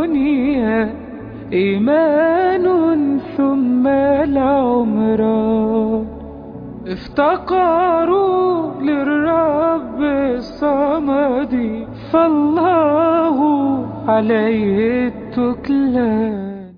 الدنيا إيمان ثم العمران افتقروا للرب الصمد فالله عليه التكلان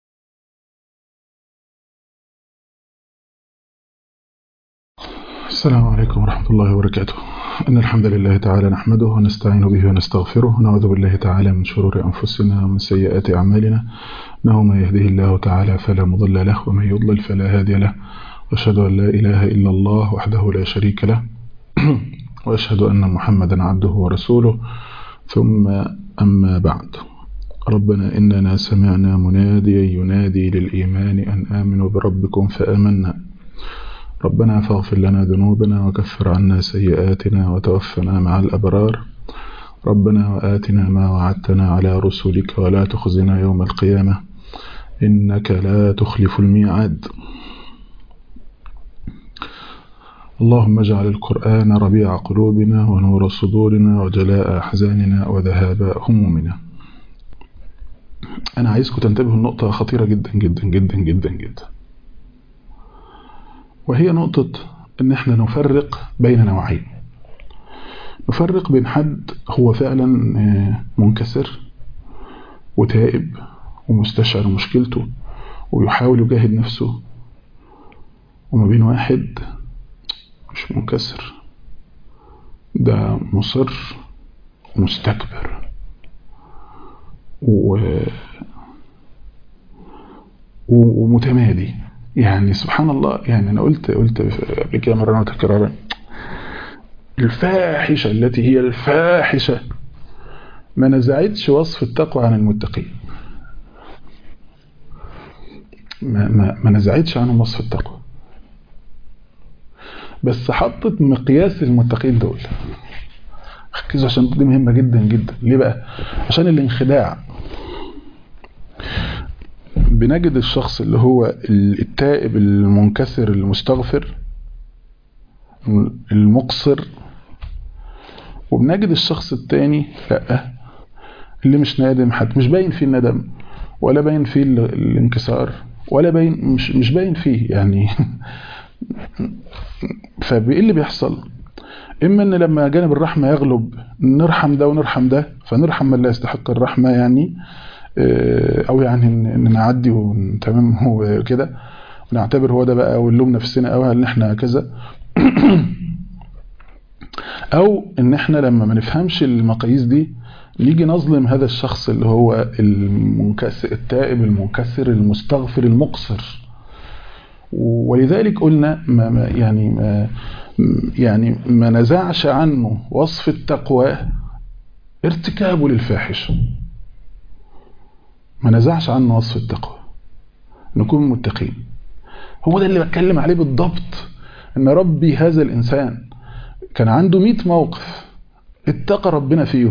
السلام عليكم ورحمة الله وبركاته إن الحمد لله تعالى نحمده ونستعين به ونستغفره ونعوذ بالله تعالى من شرور أنفسنا ومن سيئات أعمالنا إنه من يهده الله تعالى فلا مضل له ومن يضلل فلا هادي له وأشهد أن لا إله إلا الله وحده لا شريك له وأشهد أن محمدا عبده ورسوله ثم أما بعد ربنا إننا سمعنا مناديا ينادي للإيمان أن آمنوا بربكم فآمنا ربنا فاغفر لنا ذنوبنا وكفر عنا سيئاتنا وتوفنا مع الأبرار ربنا وآتنا ما وعدتنا على رسلك ولا تخزنا يوم القيامة إنك لا تخلف الميعاد اللهم اجعل القرآن ربيع قلوبنا ونور صدورنا وجلاء أحزاننا وذهاب همومنا أنا عايزكم تنتبهوا النقطة خطيرة جدا جدا جدا جدا جدا وهي نقطة ان احنا نفرق بين نوعين نفرق بين حد هو فعلا منكسر وتائب ومستشعر مشكلته ويحاول يجاهد نفسه وما بين واحد مش منكسر ده مصر ومستكبر و... ومتمادي يعني سبحان الله يعني أنا قلت قلت قبل كده مرة وتكرارا الفاحشة التي هي الفاحشة ما نزعتش وصف التقوى عن المتقين ما, ما, ما نزعتش عنهم وصف التقوى بس حطت مقياس المتقين دول ركزوا عشان دي مهمة جدا جدا ليه بقى عشان الانخداع بنجد الشخص اللي هو التائب المنكسر المستغفر المقصر وبنجد الشخص التاني لا اللي مش نادم حتى مش باين فيه الندم ولا باين فيه الانكسار ولا باين مش مش باين فيه يعني فايه اللي بيحصل اما ان لما جانب الرحمه يغلب نرحم ده ونرحم ده فنرحم من لا يستحق الرحمه يعني او يعني ان نعدي وتمام وكده ونعتبر هو ده بقى ونلوم نفسنا او ان احنا كذا او ان احنا لما ما نفهمش المقاييس دي نيجي نظلم هذا الشخص اللي هو المنكسر التائب المنكسر المستغفر المقصر ولذلك قلنا ما ما يعني ما يعني ما نزعش عنه وصف التقوى ارتكابه للفاحشه ما نزعش عنه وصف التقوى نكون متقين هو ده اللي بتكلم عليه بالضبط ان ربي هذا الانسان كان عنده 100 موقف اتقى ربنا فيه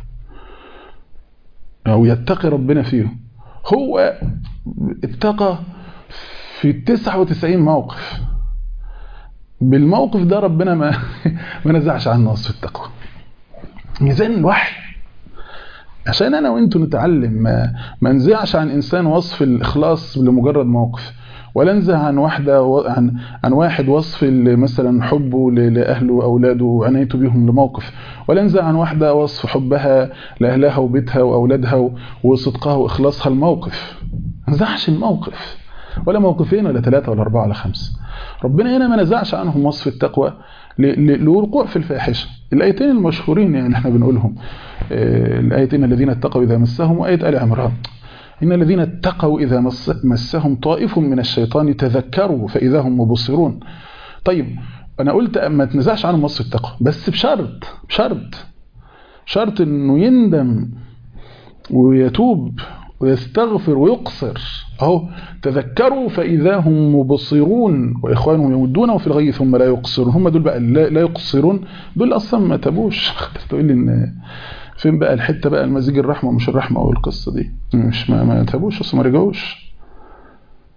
او يتقي ربنا فيه هو اتقى في 99 موقف بالموقف ده ربنا ما ما نزعش عنه وصف التقوى ميزان الوحي عشان انا وانتوا نتعلم ما ما نزعش عن انسان وصف الاخلاص لمجرد موقف ولا نزع عن واحده عن عن واحد وصف مثلا حبه لاهله واولاده وعنايته بيهم لموقف ولا نزع عن واحده وصف حبها لاهلها وبيتها واولادها وصدقها واخلاصها الموقف ما نزعش الموقف ولا موقفين ولا ثلاثه ولا اربعه ولا خمسه ربنا هنا ما نزعش عنهم وصف التقوى للوقوع في الفاحشه الايتين المشهورين يعني احنا بنقولهم الايتين الذين اتقوا اذا مسهم وايه ال عمران ان الذين اتقوا اذا مس مسهم طائف من الشيطان تذكروا فاذا هم مبصرون طيب انا قلت ما تنزعش عنهم وصف التقوى بس بشرط بشرط شرط انه يندم ويتوب ويستغفر ويقصر اهو تذكروا فاذا هم مبصرون واخوانهم يمدونه في الغي ثم لا يقصرون هم دول بقى لا يقصرون دول اصلا ما تابوش تقول لي ان فين بقى الحته بقى المزيج الرحمه ومش الرحمه والقصه دي مش ما, ما تابوش اصلا ما رجعوش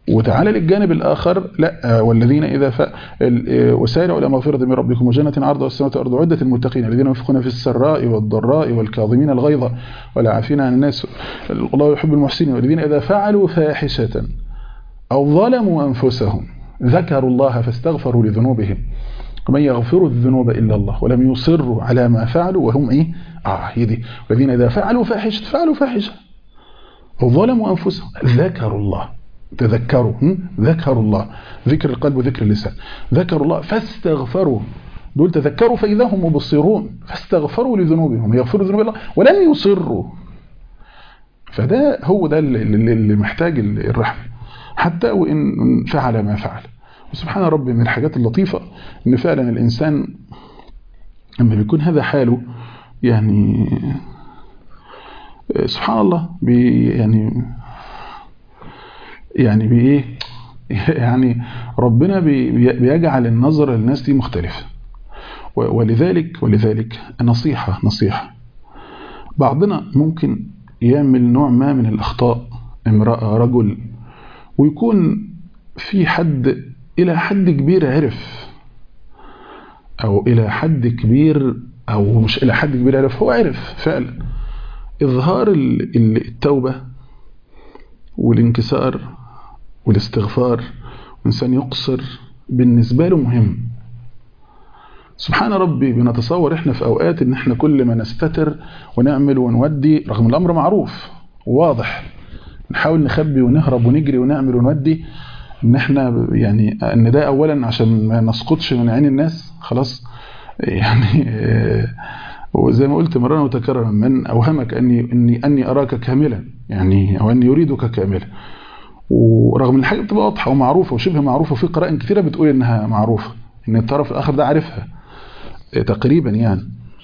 وتعالى للجانب الآخر لا والذين إذا ف... وسارعوا إلى مغفرة من ربكم وجنة عرضها السماوات والأرض عدة المتقين الذين ينفقون في السراء والضراء والكاظمين الغيظ والعافين عن الناس الله يحب المحسنين والذين إذا فعلوا فاحشة أو ظلموا أنفسهم ذكروا الله فاستغفروا لذنوبهم ومن يغفر الذنوب إلا الله ولم يصروا على ما فعلوا وهم إيه آه هي دي والذين إذا فعلوا فاحشة فعلوا فاحشة أو ظلموا أنفسهم ذكروا الله تذكروا ذكروا الله ذكر القلب وذكر اللسان ذكروا الله فاستغفروا دول تذكروا فإذا هم مبصرون فاستغفروا لذنوبهم يغفروا ذنوب الله ولم يصروا فده هو ده اللي محتاج الرحمة حتى وإن فعل ما فعل وسبحان ربي من الحاجات اللطيفة إن فعلا الإنسان لما بيكون هذا حاله يعني سبحان الله بي يعني يعني بايه يعني ربنا بي بيجعل النظر للناس دي مختلفة ولذلك ولذلك نصيحة نصيحة بعضنا ممكن يعمل نوع ما من الأخطاء امرأة رجل ويكون في حد إلى حد كبير عرف أو إلى حد كبير أو مش إلى حد كبير عرف هو عرف فعلا إظهار التوبة والانكسار والاستغفار والإنسان يقصر بالنسبة له مهم سبحان ربي بنتصور احنا في اوقات ان احنا كل ما نستتر ونعمل ونودي رغم الامر معروف وواضح نحاول نخبي ونهرب ونجري ونعمل ونودي ان احنا يعني ان ده اولا عشان ما نسقطش من عين الناس خلاص يعني وزي ما قلت مرة وتكررا من اوهمك اني اني اني اراك كاملا يعني او اني اريدك كاملا ورغم ان الحاجه بتبقى واضحه ومعروفه وشبه معروفه وفي قرائن كثيره بتقول انها معروفه ان الطرف الاخر ده عارفها تقريبا يعني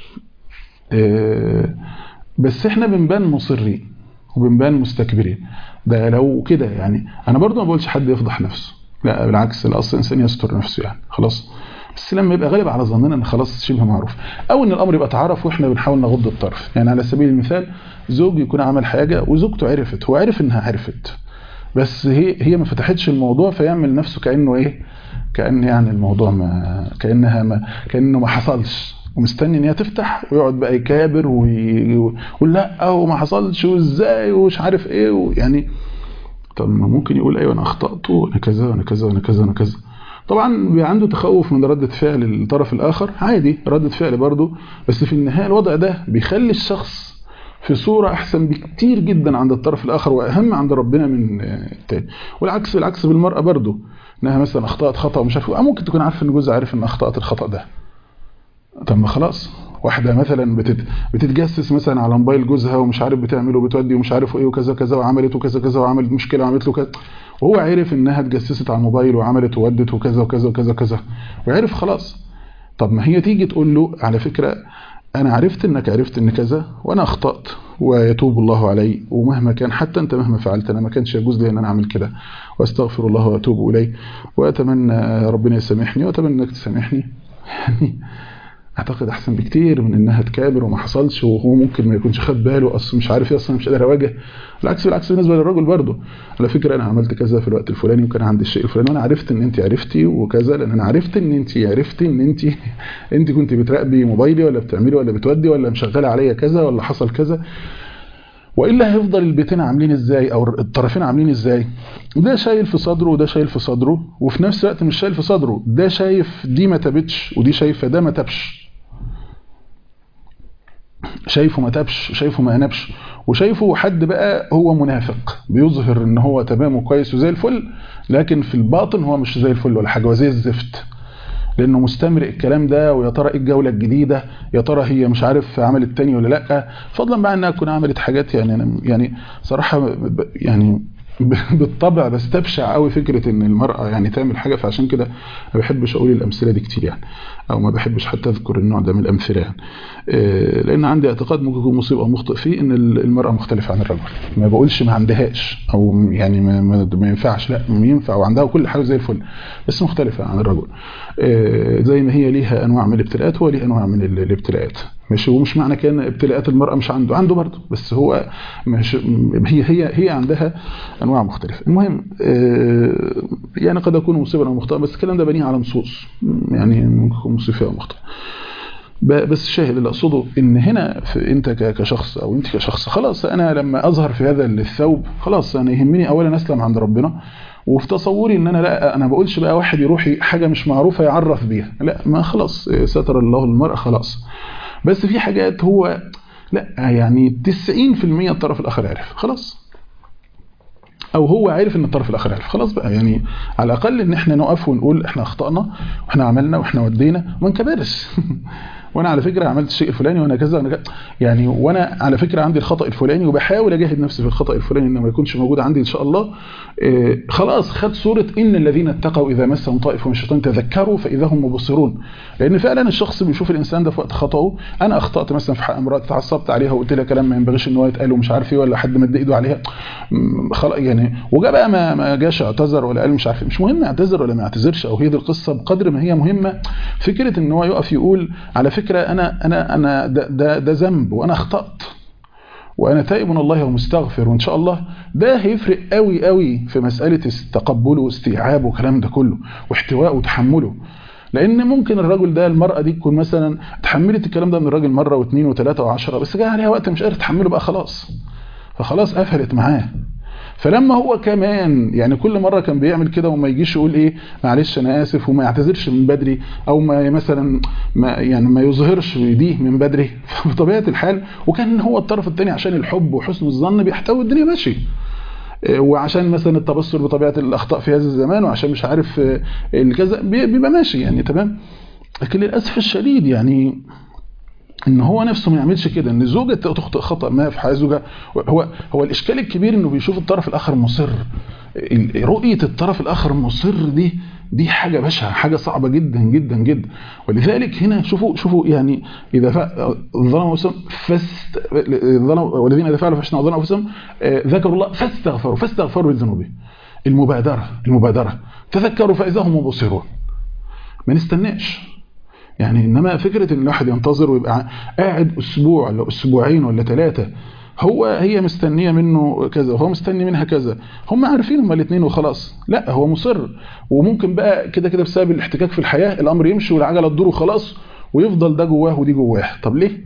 بس احنا بنبان مصرين وبنبان مستكبرين ده لو كده يعني انا برضو ما بقولش حد يفضح نفسه لا بالعكس الاصل الانسان يستر نفسه يعني خلاص بس لما يبقى غالب على ظننا ان خلاص شبه معروف او ان الامر يبقى تعرف واحنا بنحاول نغض الطرف يعني على سبيل المثال زوج يكون عمل حاجه وزوجته عرفت هو عرف انها عرفت بس هي هي ما فتحتش الموضوع فيعمل نفسه كانه ايه كان يعني الموضوع ما كانها ما كانه ما حصلش ومستني ان هي تفتح ويقعد بقى يكابر ويقول لا وما حصلش وازاي ومش عارف ايه يعني طب ما ممكن يقول ايوه انا اخطات وانا كذا وانا كذا وانا كذا وانا كذا طبعا بيبقى عنده تخوف من ردة فعل الطرف الاخر عادي ردة فعل برضه بس في النهايه الوضع ده بيخلي الشخص في صورة أحسن بكتير جدا عند الطرف الآخر وأهم عند ربنا من التاني والعكس بالعكس بالمرأة برضه إنها مثلا أخطأت خطأ ومش عارف ممكن تكون عارفة إن جوزها عارف إن أخطأت الخطأ ده طب ما خلاص واحدة مثلا بتت... بتتجسس مثلا على موبايل جوزها ومش عارف بتعمل وبتودي ومش عارف ايه وكذا كذا وعملت وكذا كذا وعملت مشكلة وعملت له كذا وهو عرف انها اتجسست على الموبايل وعملت وودت وكذا وكذا وكذا كذا وعرف خلاص طب ما هي تيجي تقول له على فكرة انا عرفت انك عرفت ان كذا وانا اخطأت ويتوب الله علي ومهما كان حتى انت مهما فعلت انا ما كانش يجوز لي ان انا اعمل كده واستغفر الله واتوب اليه واتمنى ربنا يسامحني واتمنى انك تسامحني يعني اعتقد احسن بكتير من انها تكابر وما حصلش وهو ممكن ما يكونش خد باله اصلا مش عارف ايه اصلا مش قادر اواجه بالعكس بالعكس بالنسبه للراجل برضه على فكره انا عملت كذا في الوقت الفلاني وكان عندي الشيء الفلاني وانا عرفت ان انت عرفتي وكذا لان انا عرفت ان انت عرفتي ان انت انت كنت بتراقبي موبايلي ولا بتعملي ولا بتودي ولا مشغله عليا كذا ولا حصل كذا والا هيفضل البيتين عاملين ازاي او الطرفين عاملين ازاي ده شايل في صدره وده شايل في صدره وفي نفس الوقت مش شايل في صدره ده شايف دي ما تابتش ودي شايفه ده ما تابش شايفه ما تابش شايفه ما انبش وشايفه حد بقى هو منافق بيظهر ان هو تمام وكويس وزي الفل لكن في الباطن هو مش زي الفل ولا حاجه وزي الزفت لانه مستمرئ الكلام ده ويا ترى ايه الجوله الجديده يا ترى هي مش عارف عملت تاني ولا لا فضلا بقى انها تكون عملت حاجات يعني أنا يعني صراحه يعني بالطبع بستبشع قوي فكره ان المراه يعني تعمل حاجه فعشان كده ما بحبش اقول الامثله دي كتير يعني او ما بحبش حتى اذكر النوع ده من الامثله يعني لان عندي اعتقاد ممكن يكون مصيب او مخطئ فيه ان المراه مختلفه عن الرجل ما بقولش ما عندهاش او يعني ما, ما ينفعش لا ينفع وعندها كل حاجه زي الفل بس مختلفه عن الرجل زي ما هي ليها انواع من الابتلاءات هو ليه انواع من الابتلاءات ماشي ومش معنى كان ابتلاءات المرأة مش عنده عنده برضه بس هو مش هي هي هي عندها انواع مختلفة المهم يعني قد اكون مصيبا او مخطئا بس الكلام ده بنيه على نصوص يعني ممكن يكون مصيبة او مخطئ بس الشاهد اللي اقصده ان هنا في انت كشخص او انت كشخص خلاص انا لما اظهر في هذا الثوب خلاص انا يهمني اولا اسلم عند ربنا وفي تصوري ان انا لا انا بقولش بقى واحد يروح حاجه مش معروفه يعرف بيها لا ما خلاص ستر الله المرء خلاص بس في حاجات هو لا يعني 90% الطرف الاخر عرف خلاص او هو عارف ان الطرف الاخر عارف خلاص بقى يعني على الاقل ان احنا نقف ونقول احنا اخطانا واحنا عملنا واحنا ودينا وما نكبرش وانا على فكره عملت الشيء الفلاني وانا كذا وانا كذا يعني وانا على فكره عندي الخطا الفلاني وبحاول اجاهد نفسي في الخطا الفلاني انه ما يكونش موجود عندي ان شاء الله إيه خلاص خد صوره ان الذين اتقوا اذا مسهم طائف من الشيطان تذكروا فاذا هم مبصرون لان فعلا الشخص بيشوف الانسان ده في وقت خطاه انا اخطات مثلا في حق امراه اتعصبت عليها وقلت لها كلام ما ينبغيش ان هو يتقال ومش عارف ايه ولا حد مد ايده عليها خلاص يعني وجا بقى ما, ما جاش اعتذر ولا قال مش عارف مش مهم يعتذر ولا ما يعتذرش او هي دي القصه بقدر ما هي مهمه فكره ان هو يقف يقول على فكره انا انا انا ده ده, ده ذنب وانا اخطات وانا تائب من الله ومستغفر وان شاء الله ده هيفرق قوي قوي في مساله تقبله واستيعابه والكلام ده كله واحتوائه وتحمله لان ممكن الرجل ده المراه دي تكون مثلا تحملت الكلام ده من الراجل مره واثنين وثلاثه وعشرة بس جه عليها وقت مش قادره تحمله بقى خلاص فخلاص قفلت معاه فلما هو كمان يعني كل مره كان بيعمل كده وما يجيش يقول ايه معلش انا اسف وما يعتذرش من بدري او ما مثلا ما يعني ما يظهرش دي من بدري فبطبيعه الحال وكان هو الطرف الثاني عشان الحب وحسن الظن بيحتوي الدنيا ماشي وعشان مثلا التبصر بطبيعه الاخطاء في هذا الزمان وعشان مش عارف الكذا بيبقى ماشي يعني تمام لكن للاسف الشديد يعني ان هو نفسه ما يعملش كده ان زوجة تخطئ خطأ ما في حياة زوجها هو هو الاشكال الكبير انه بيشوف الطرف الاخر مصر رؤية الطرف الاخر مصر دي دي حاجة بشعة حاجة صعبة جدا جدا جدا ولذلك هنا شوفوا شوفوا يعني اذا ظلموا انفسهم فاست والذين اذا فعلوا فحشنا ظلموا انفسهم ذكروا الله فاستغفروا فاستغفروا لذنوبهم المبادرة المبادرة تذكروا فاذا هم مبصرون ما نستناش يعني انما فكره ان الواحد ينتظر ويبقى قاعد اسبوع ولا اسبوعين ولا ثلاثه هو هي مستنيه منه كذا وهو مستني منها كذا هم عارفين هما الاثنين وخلاص لا هو مصر وممكن بقى كده كده بسبب الاحتكاك في الحياه الامر يمشي والعجله تدور وخلاص ويفضل ده جواه ودي جواه طب ليه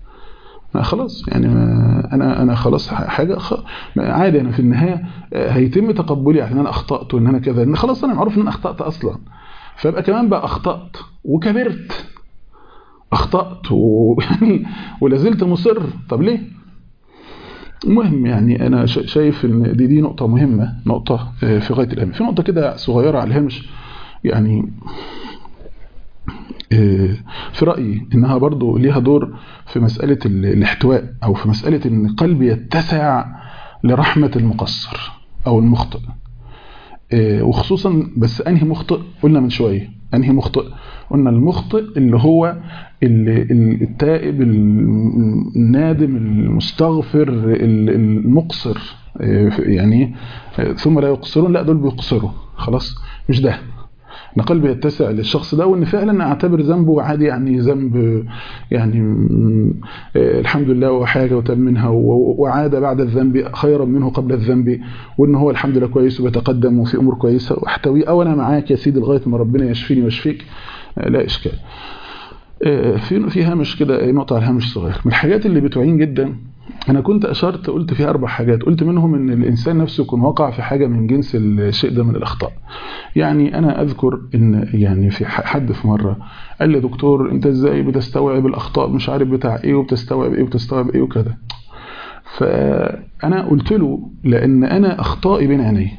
ما خلاص يعني ما انا انا خلاص حاجه خ... عادي انا في النهايه هيتم تقبلي يعني انا اخطات وان انا كذا ان خلاص انا معروف ان انا اخطات اصلا فابقى كمان بقى اخطات وكبرت اخطات ويعني ولازلت مصر طب ليه المهم يعني انا شايف ان دي دي نقطه مهمه نقطه في غايه الاهميه في نقطه كده صغيره على الهامش يعني في رايي انها برضو ليها دور في مساله الاحتواء او في مساله ان قلبي يتسع لرحمه المقصر او المخطئ وخصوصا بس انهي مخطئ قلنا من شويه انهي مخطئ قلنا المخطئ اللي هو التائب النادم المستغفر المقصر يعني ثم لا يقصرون لا دول بيقصروا خلاص مش ده ان قلبي يتسع للشخص ده وان فعلا اعتبر ذنبه عادي يعني ذنب يعني الحمد لله وحاجه وتاب منها وعاد بعد الذنب خيرا منه قبل الذنب وان هو الحمد لله كويس وبيتقدم وفي امور كويسه واحتويه او انا معاك يا سيدي لغايه ما ربنا يشفيني ويشفيك لا اشكال في في هامش كده نقطه على الهامش صغير من الحاجات اللي بتعين جدا انا كنت اشرت قلت في اربع حاجات قلت منهم ان الانسان نفسه يكون وقع في حاجه من جنس الشيء ده من الاخطاء يعني انا اذكر ان يعني في حد في مره قال لي دكتور انت ازاي بتستوعب الاخطاء مش عارف بتاع ايه وبتستوعب ايه وبتستوعب ايه وكذا فانا قلت له لان انا اخطائي بين عيني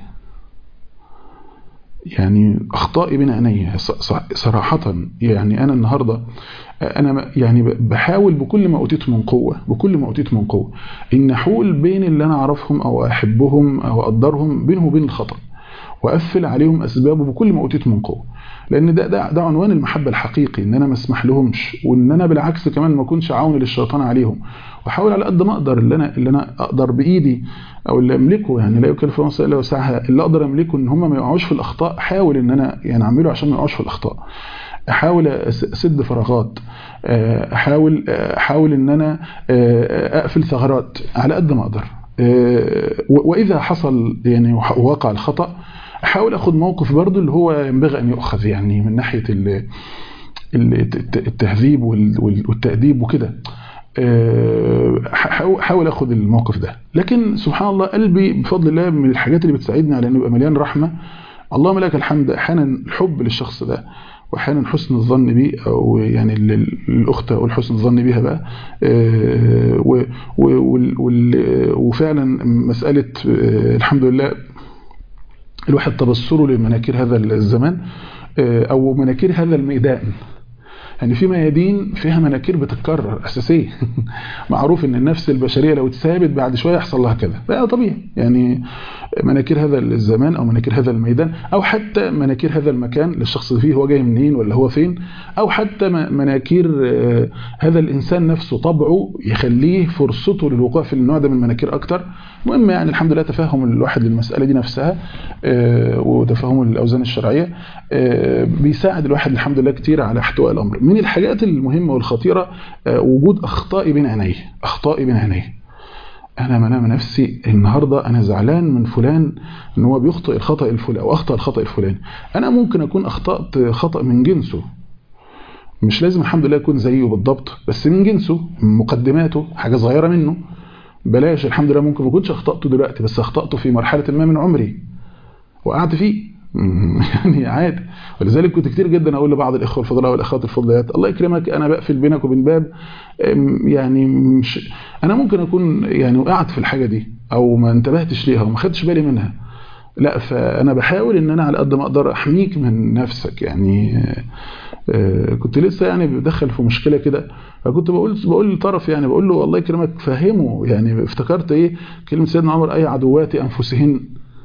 يعني اخطائي بين عيني صراحه يعني انا النهارده انا يعني بحاول بكل ما اوتيت من قوه بكل ما اوتيت من قوه ان احول بين اللي انا اعرفهم او احبهم او اقدرهم بينهم وبين الخطا واقفل عليهم اسبابه بكل ما اوتيت من قوه لان ده ده ده عنوان المحبه الحقيقي ان انا ما اسمح لهمش وان انا بالعكس كمان ما اكونش عون للشيطان عليهم واحاول على قد ما اقدر اللي انا اللي انا اقدر بايدي او اللي املكه يعني لا يكلف نفسا الا وسعها اللي اقدر املكه ان هم ما يقعوش في الاخطاء احاول ان انا يعني اعمله عشان ما يقعوش في الاخطاء احاول اسد فراغات احاول احاول ان انا اقفل ثغرات على قد ما اقدر واذا حصل يعني وقع الخطا احاول اخد موقف برضو اللي هو ينبغي ان يؤخذ يعني من ناحيه التهذيب والتاديب وكده حاول اخد الموقف ده لكن سبحان الله قلبي بفضل الله من الحاجات اللي بتساعدني على انه يبقى مليان رحمه اللهم لك الحمد احيانا الحب للشخص ده واحيانا حسن الظن بيه او يعني الاخت او حسن الظن بيها بقى وفعلا مساله الحمد لله الواحد تبصره لمناكير هذا الزمان او مناكير هذا الميدان يعني في ميادين فيها مناكير بتتكرر اساسيه معروف ان النفس البشريه لو اتثابت بعد شويه يحصل لها كذا ده طبيعي يعني مناكير هذا الزمان او مناكير هذا الميدان او حتى مناكير هذا المكان للشخص فيه هو جاي منين ولا هو فين او حتى مناكير هذا الانسان نفسه طبعه يخليه فرصته للوقوع في النوع ده من المناكير اكتر المهم يعني الحمد لله تفهم الواحد للمساله دي نفسها وتفهم الاوزان الشرعيه بيساعد الواحد الحمد لله كتير على احتواء الامر من الحاجات المهمه والخطيره وجود اخطائي بين عينيه اخطائي بين عينيه انا منام نفسي النهارده انا زعلان من فلان ان هو بيخطئ الخطا الفلاني او اخطا الخطا الفلاني انا ممكن اكون اخطات خطا من جنسه مش لازم الحمد لله يكون زيه بالضبط بس من جنسه من مقدماته حاجه صغيره منه بلاش الحمد لله ممكن ما كنتش اخطاته دلوقتي بس اخطاته في مرحله ما من عمري وقعت فيه يعني عادي ولذلك كنت كتير جدا اقول لبعض الاخوه الفضلاء والاخوات الفضليات الله يكرمك انا بقفل بينك وبين باب يعني مش انا ممكن اكون يعني وقعت في الحاجه دي او ما انتبهتش ليها وما خدتش بالي منها لا فانا بحاول ان انا على قد ما اقدر احميك من نفسك يعني كنت لسه يعني بدخل في مشكله كده فكنت بقول بقول لطرف يعني بقول له الله يكرمك فهمه يعني افتكرت ايه كلمه سيدنا عمر اي عدوات انفسهن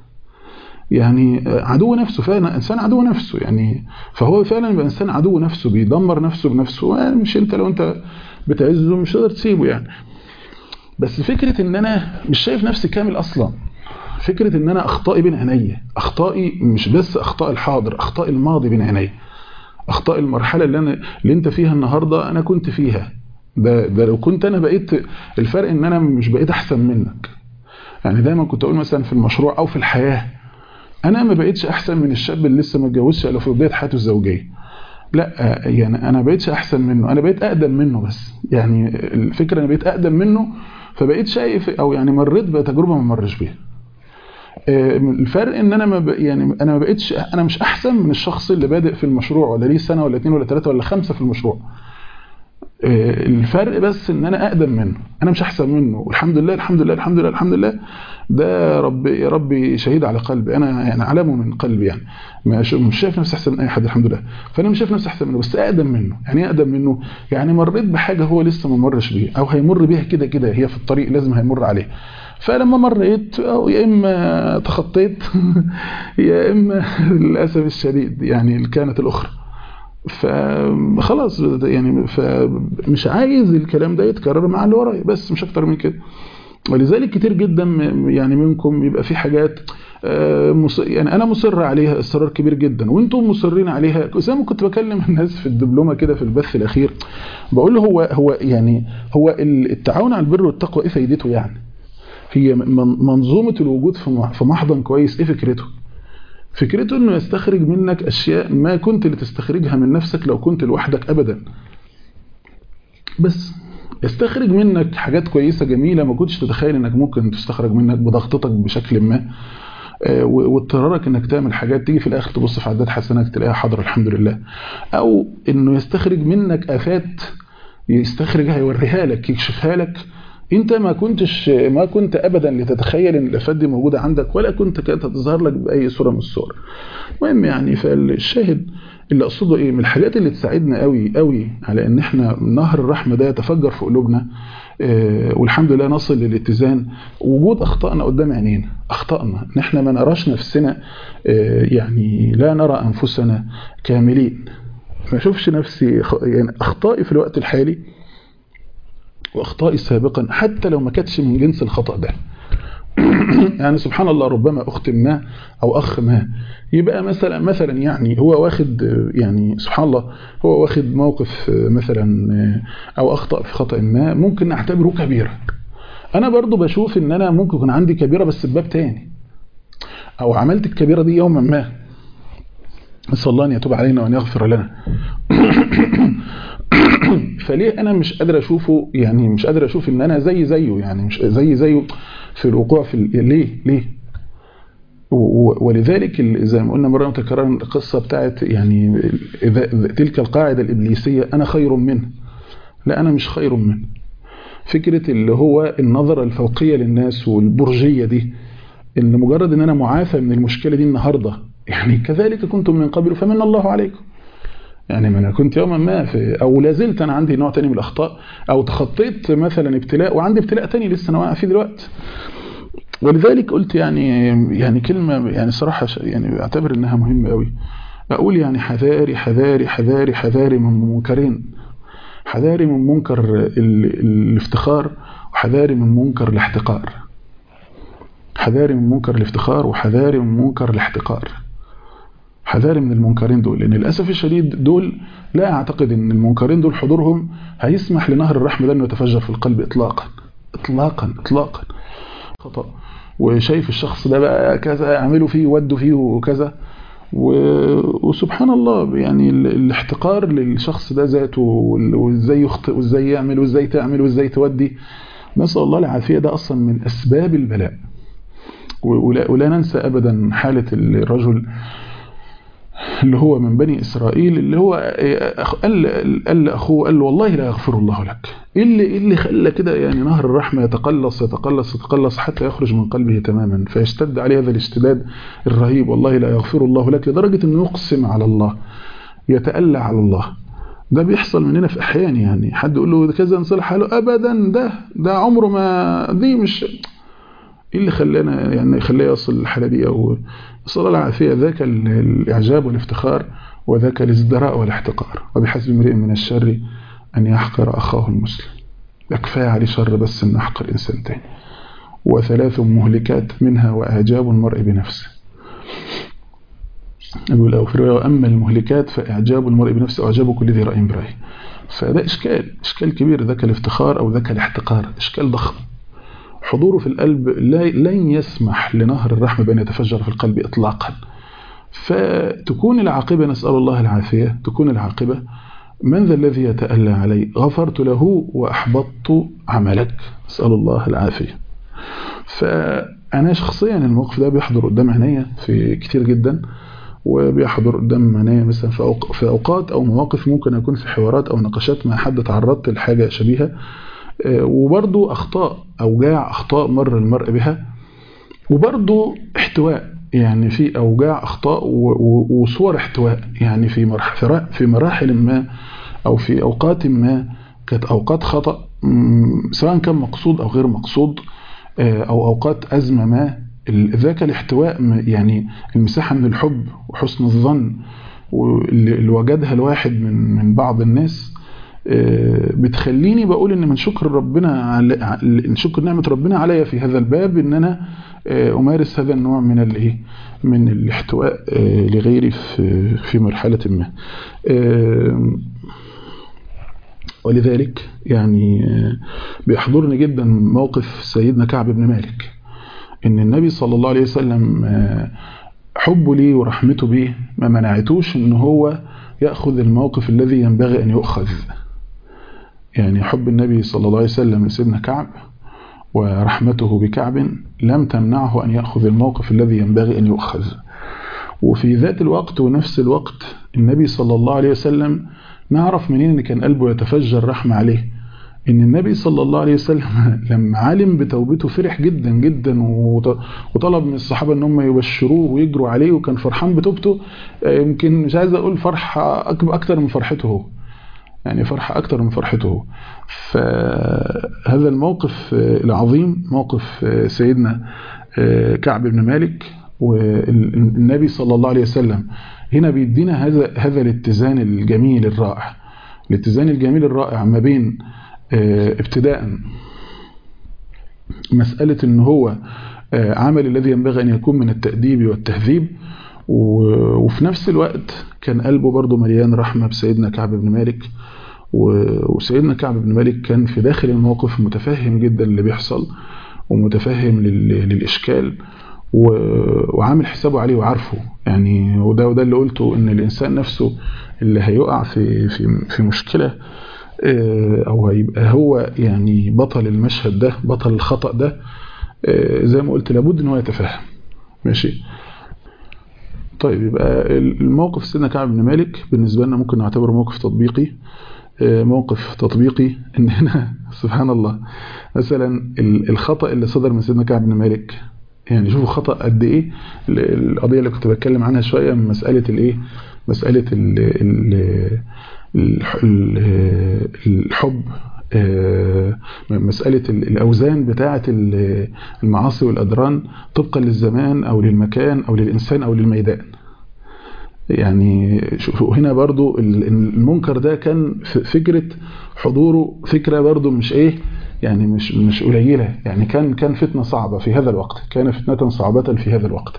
يعني عدو نفسه فعلا انسان عدو نفسه يعني فهو فعلا يبقى انسان عدو نفسه بيدمر نفسه بنفسه يعني مش انت لو انت بتعزه مش تقدر تسيبه يعني بس فكره ان انا مش شايف نفسي كامل اصلا فكره ان انا اخطائي بين عينيا اخطائي مش بس اخطاء الحاضر اخطاء الماضي بين عينيا اخطاء المرحله اللي انا اللي انت فيها النهارده انا كنت فيها ده ده لو كنت انا بقيت الفرق ان انا مش بقيت احسن منك يعني دايما كنت اقول مثلا في المشروع او في الحياه انا ما بقيتش احسن من الشاب اللي لسه ما اتجوزش الا في بدايه حياته الزوجيه لا يعني انا بقيتش احسن منه انا بقيت اقدم منه بس يعني الفكره انا بقيت اقدم منه فبقيت شايف او يعني مريت بتجربه ما مرش بيها الفرق ان انا ما ب... يعني انا ما بقيتش انا مش احسن من الشخص اللي بادئ في المشروع ولا ليه سنه ولا اتنين ولا ثلاثه ولا خمسه في المشروع الفرق بس ان انا اقدم منه انا مش احسن منه والحمد لله الحمد لله الحمد لله الحمد لله ده رب يا ربي شهيد على قلبي انا يعني علامه من قلبي يعني مش شايف نفسي احسن من اي حد الحمد لله فانا مش شايف نفسي احسن منه بس اقدم منه يعني ايه اقدم منه يعني مريت بحاجه هو لسه ما مرش بيها او هيمر بيها كده كده هي في الطريق لازم هيمر عليه فلما مريت أو يا اما تخطيت يا اما للاسف الشديد يعني كانت الاخرى فخلاص يعني فمش عايز الكلام ده يتكرر مع اللي ورايا بس مش اكتر من كده ولذلك كتير جدا يعني منكم يبقى في حاجات يعني انا مصر عليها اصرار كبير جدا وانتم مصرين عليها زي ما كنت بكلم الناس في الدبلومه كده في البث الاخير بقول له هو هو يعني هو التعاون على البر والتقوى ايه فايدته يعني هي منظومه الوجود في محضن كويس ايه فكرته فكرته انه يستخرج منك اشياء ما كنت لتستخرجها من نفسك لو كنت لوحدك ابدا بس يستخرج منك حاجات كويسة جميلة ما كنتش تتخيل انك ممكن تستخرج منك بضغطتك بشكل ما واضطرارك انك تعمل حاجات تيجي في الاخر تبص في عداد حسنات تلاقيها حاضره الحمد لله او انه يستخرج منك افات يستخرجها يوريها لك يكشفها لك انت ما كنتش ما كنت ابدا لتتخيل ان الافات دي موجوده عندك ولا كنت كانت هتظهر لك باي صوره من الصور المهم يعني فالشاهد اللي اقصده ايه من الحاجات اللي تساعدنا قوي قوي على ان احنا نهر الرحمه ده يتفجر في قلوبنا اه والحمد لله نصل للاتزان وجود اخطائنا قدام عينينا اخطائنا ان احنا ما نراش نفسنا اه يعني لا نرى انفسنا كاملين ما اشوفش نفسي يعني اخطائي في الوقت الحالي واخطائي سابقا حتى لو ما كانتش من جنس الخطا ده يعني سبحان الله ربما أخت ما أو أخ ما يبقى مثلا مثلا يعني هو واخد يعني سبحان الله هو واخد موقف مثلا أو أخطأ في خطأ ما ممكن نعتبره كبيرة أنا برضو بشوف إن أنا ممكن يكون عندي كبيرة بس بباب تاني أو عملت الكبيرة دي يوما ما نسأل الله أن يتوب علينا وأن يغفر لنا فليه أنا مش قادر أشوفه يعني مش قادر أشوف إن أنا زي زيه يعني مش زي زيه في الوقوع في ال... ليه ليه ولذلك زي ما قلنا مرة متكررة القصة بتاعت يعني إذا تلك القاعدة الإبليسية أنا خير منه لا أنا مش خير منه فكرة اللي هو النظرة الفوقية للناس والبرجية دي إن مجرد إن أنا معافى من المشكلة دي النهاردة يعني كذلك كنتم من قبل فمن الله عليكم يعني ما انا كنت يوما ما في او لا زلت انا عندي نوع تاني من الاخطاء او تخطيت مثلا ابتلاء وعندي ابتلاء تاني لسه انا واقع فيه دلوقتي ولذلك قلت يعني يعني كلمه يعني صراحه يعني اعتبر انها مهمه قوي اقول يعني حذاري حذاري حذاري حذاري من منكرين حذاري من منكر الافتخار وحذاري من منكر الاحتقار حذاري من منكر الافتخار وحذاري من منكر الاحتقار حذاري من المنكرين دول لان للاسف الشديد دول لا اعتقد ان المنكرين دول حضورهم هيسمح لنهر الرحمه ده انه يتفجر في القلب اطلاقا اطلاقا اطلاقا خطا وشايف الشخص ده بقى كذا اعملوا فيه ودوا فيه وكذا وسبحان الله يعني الاحتقار للشخص ده ذاته وازاي يخطئ وازاي يعمل وازاي تعمل وازاي تودي نسال الله العافيه ده اصلا من اسباب البلاء ولا, ولا ننسى ابدا حاله الرجل اللي هو من بني إسرائيل اللي هو قال, قال لأخوه قال له والله لا يغفر الله لك إيه اللي, إيه اللي خلى كده يعني نهر الرحمة يتقلص يتقلص يتقلص حتى يخرج من قلبه تماما فيشتد عليه هذا الاشتداد الرهيب والله لا يغفر الله لك لدرجة أنه يقسم على الله يتألى على الله ده بيحصل مننا في أحيان يعني حد يقول له كذا نصلح حاله أبدا ده ده عمره ما دي مش ايه اللي خلانا يعني خلاه يصل للحاله دي او صلى الله العافيه ذاك الاعجاب والافتخار وذاك الازدراء والاحتقار وبحسب امرئ من الشر ان يحقر اخاه المسلم يكفى عليه شر بس انه يحقر انسان تاني وثلاث مهلكات منها واعجاب المرء بنفسه يقول أو في رواية وأما المهلكات فإعجاب المرء بنفسه وإعجاب كل ذي رأي برأي فده إشكال إشكال كبير ذاك الافتخار أو ذاك الاحتقار إشكال ضخم حضوره في القلب لن يسمح لنهر الرحمة بأن يتفجر في القلب إطلاقا فتكون العاقبة نسأل الله العافية تكون العاقبة من ذا الذي يتألى علي غفرت له وأحبطت عملك نسأل الله العافية فأنا شخصيا الموقف ده بيحضر قدام عينيا في كتير جدا وبيحضر قدام عينيا مثلا في أوقات أو مواقف ممكن أكون في حوارات أو نقاشات مع حد تعرضت لحاجة شبيهة وبرضو أخطاء أوجاع أخطاء مر المرء بها وبرضو احتواء يعني في أوجاع أخطاء وصور احتواء يعني في مرحلة في مراحل ما أو في أوقات ما كانت أوقات خطأ سواء كان مقصود أو غير مقصود أو أوقات أزمة ما ذاك الاحتواء يعني المساحة من الحب وحسن الظن اللي وجدها الواحد من من بعض الناس بتخليني بقول ان من شكر ربنا على شكر نعمه ربنا عليا في هذا الباب ان انا امارس هذا النوع من الايه من الاحتواء لغيري في في مرحله ما ولذلك يعني بيحضرني جدا موقف سيدنا كعب بن مالك ان النبي صلى الله عليه وسلم حبه ليه ورحمته بيه ما منعتوش ان هو ياخذ الموقف الذي ينبغي ان يؤخذ يعني حب النبي صلى الله عليه وسلم لسيدنا كعب ورحمته بكعب لم تمنعه أن يأخذ الموقف الذي ينبغي أن يؤخذ وفي ذات الوقت ونفس الوقت النبي صلى الله عليه وسلم نعرف منين أن كان قلبه يتفجر رحمة عليه ان النبي صلى الله عليه وسلم لما علم بتوبته فرح جدا جدا وطلب من الصحابة ان هم يبشروه ويجروا عليه وكان فرحان بتوبته يمكن مش عايز اقول فرحة اكتر من فرحته هو يعني فرحة أكتر من فرحته فهذا الموقف العظيم موقف سيدنا كعب بن مالك والنبي صلى الله عليه وسلم هنا بيدينا هذا هذا الاتزان الجميل الرائع الاتزان الجميل الرائع ما بين ابتداء مسألة ان هو عمل الذي ينبغي أن يكون من التأديب والتهذيب وفي نفس الوقت كان قلبه برضه مليان رحمة بسيدنا كعب بن مالك وسيدنا كعب بن مالك كان في داخل الموقف متفهم جدا اللي بيحصل ومتفهم للإشكال وعامل حسابه عليه وعارفه يعني وده وده اللي قلته ان الانسان نفسه اللي هيقع في في في مشكله او هيبقى هو يعني بطل المشهد ده بطل الخطأ ده زي ما قلت لابد ان هو يتفهم ماشي طيب يبقى الموقف سيدنا كعب بن مالك بالنسبة لنا ممكن نعتبره موقف تطبيقي موقف تطبيقي ان هنا سبحان الله مثلا الخطأ اللي صدر من سيدنا كعب بن مالك يعني شوفوا خطأ قد ايه القضية اللي كنت بتكلم عنها شوية من مسألة الايه مسألة ال ال الحب مسألة الأوزان بتاعة المعاصي والأدران طبقا للزمان أو للمكان أو للإنسان أو للميدان يعني شوفوا هنا برضو المنكر ده كان فكرة حضوره فكرة برضو مش ايه يعني مش مش قليلة يعني كان كان فتنة صعبة في هذا الوقت كان فتنة صعبة في هذا الوقت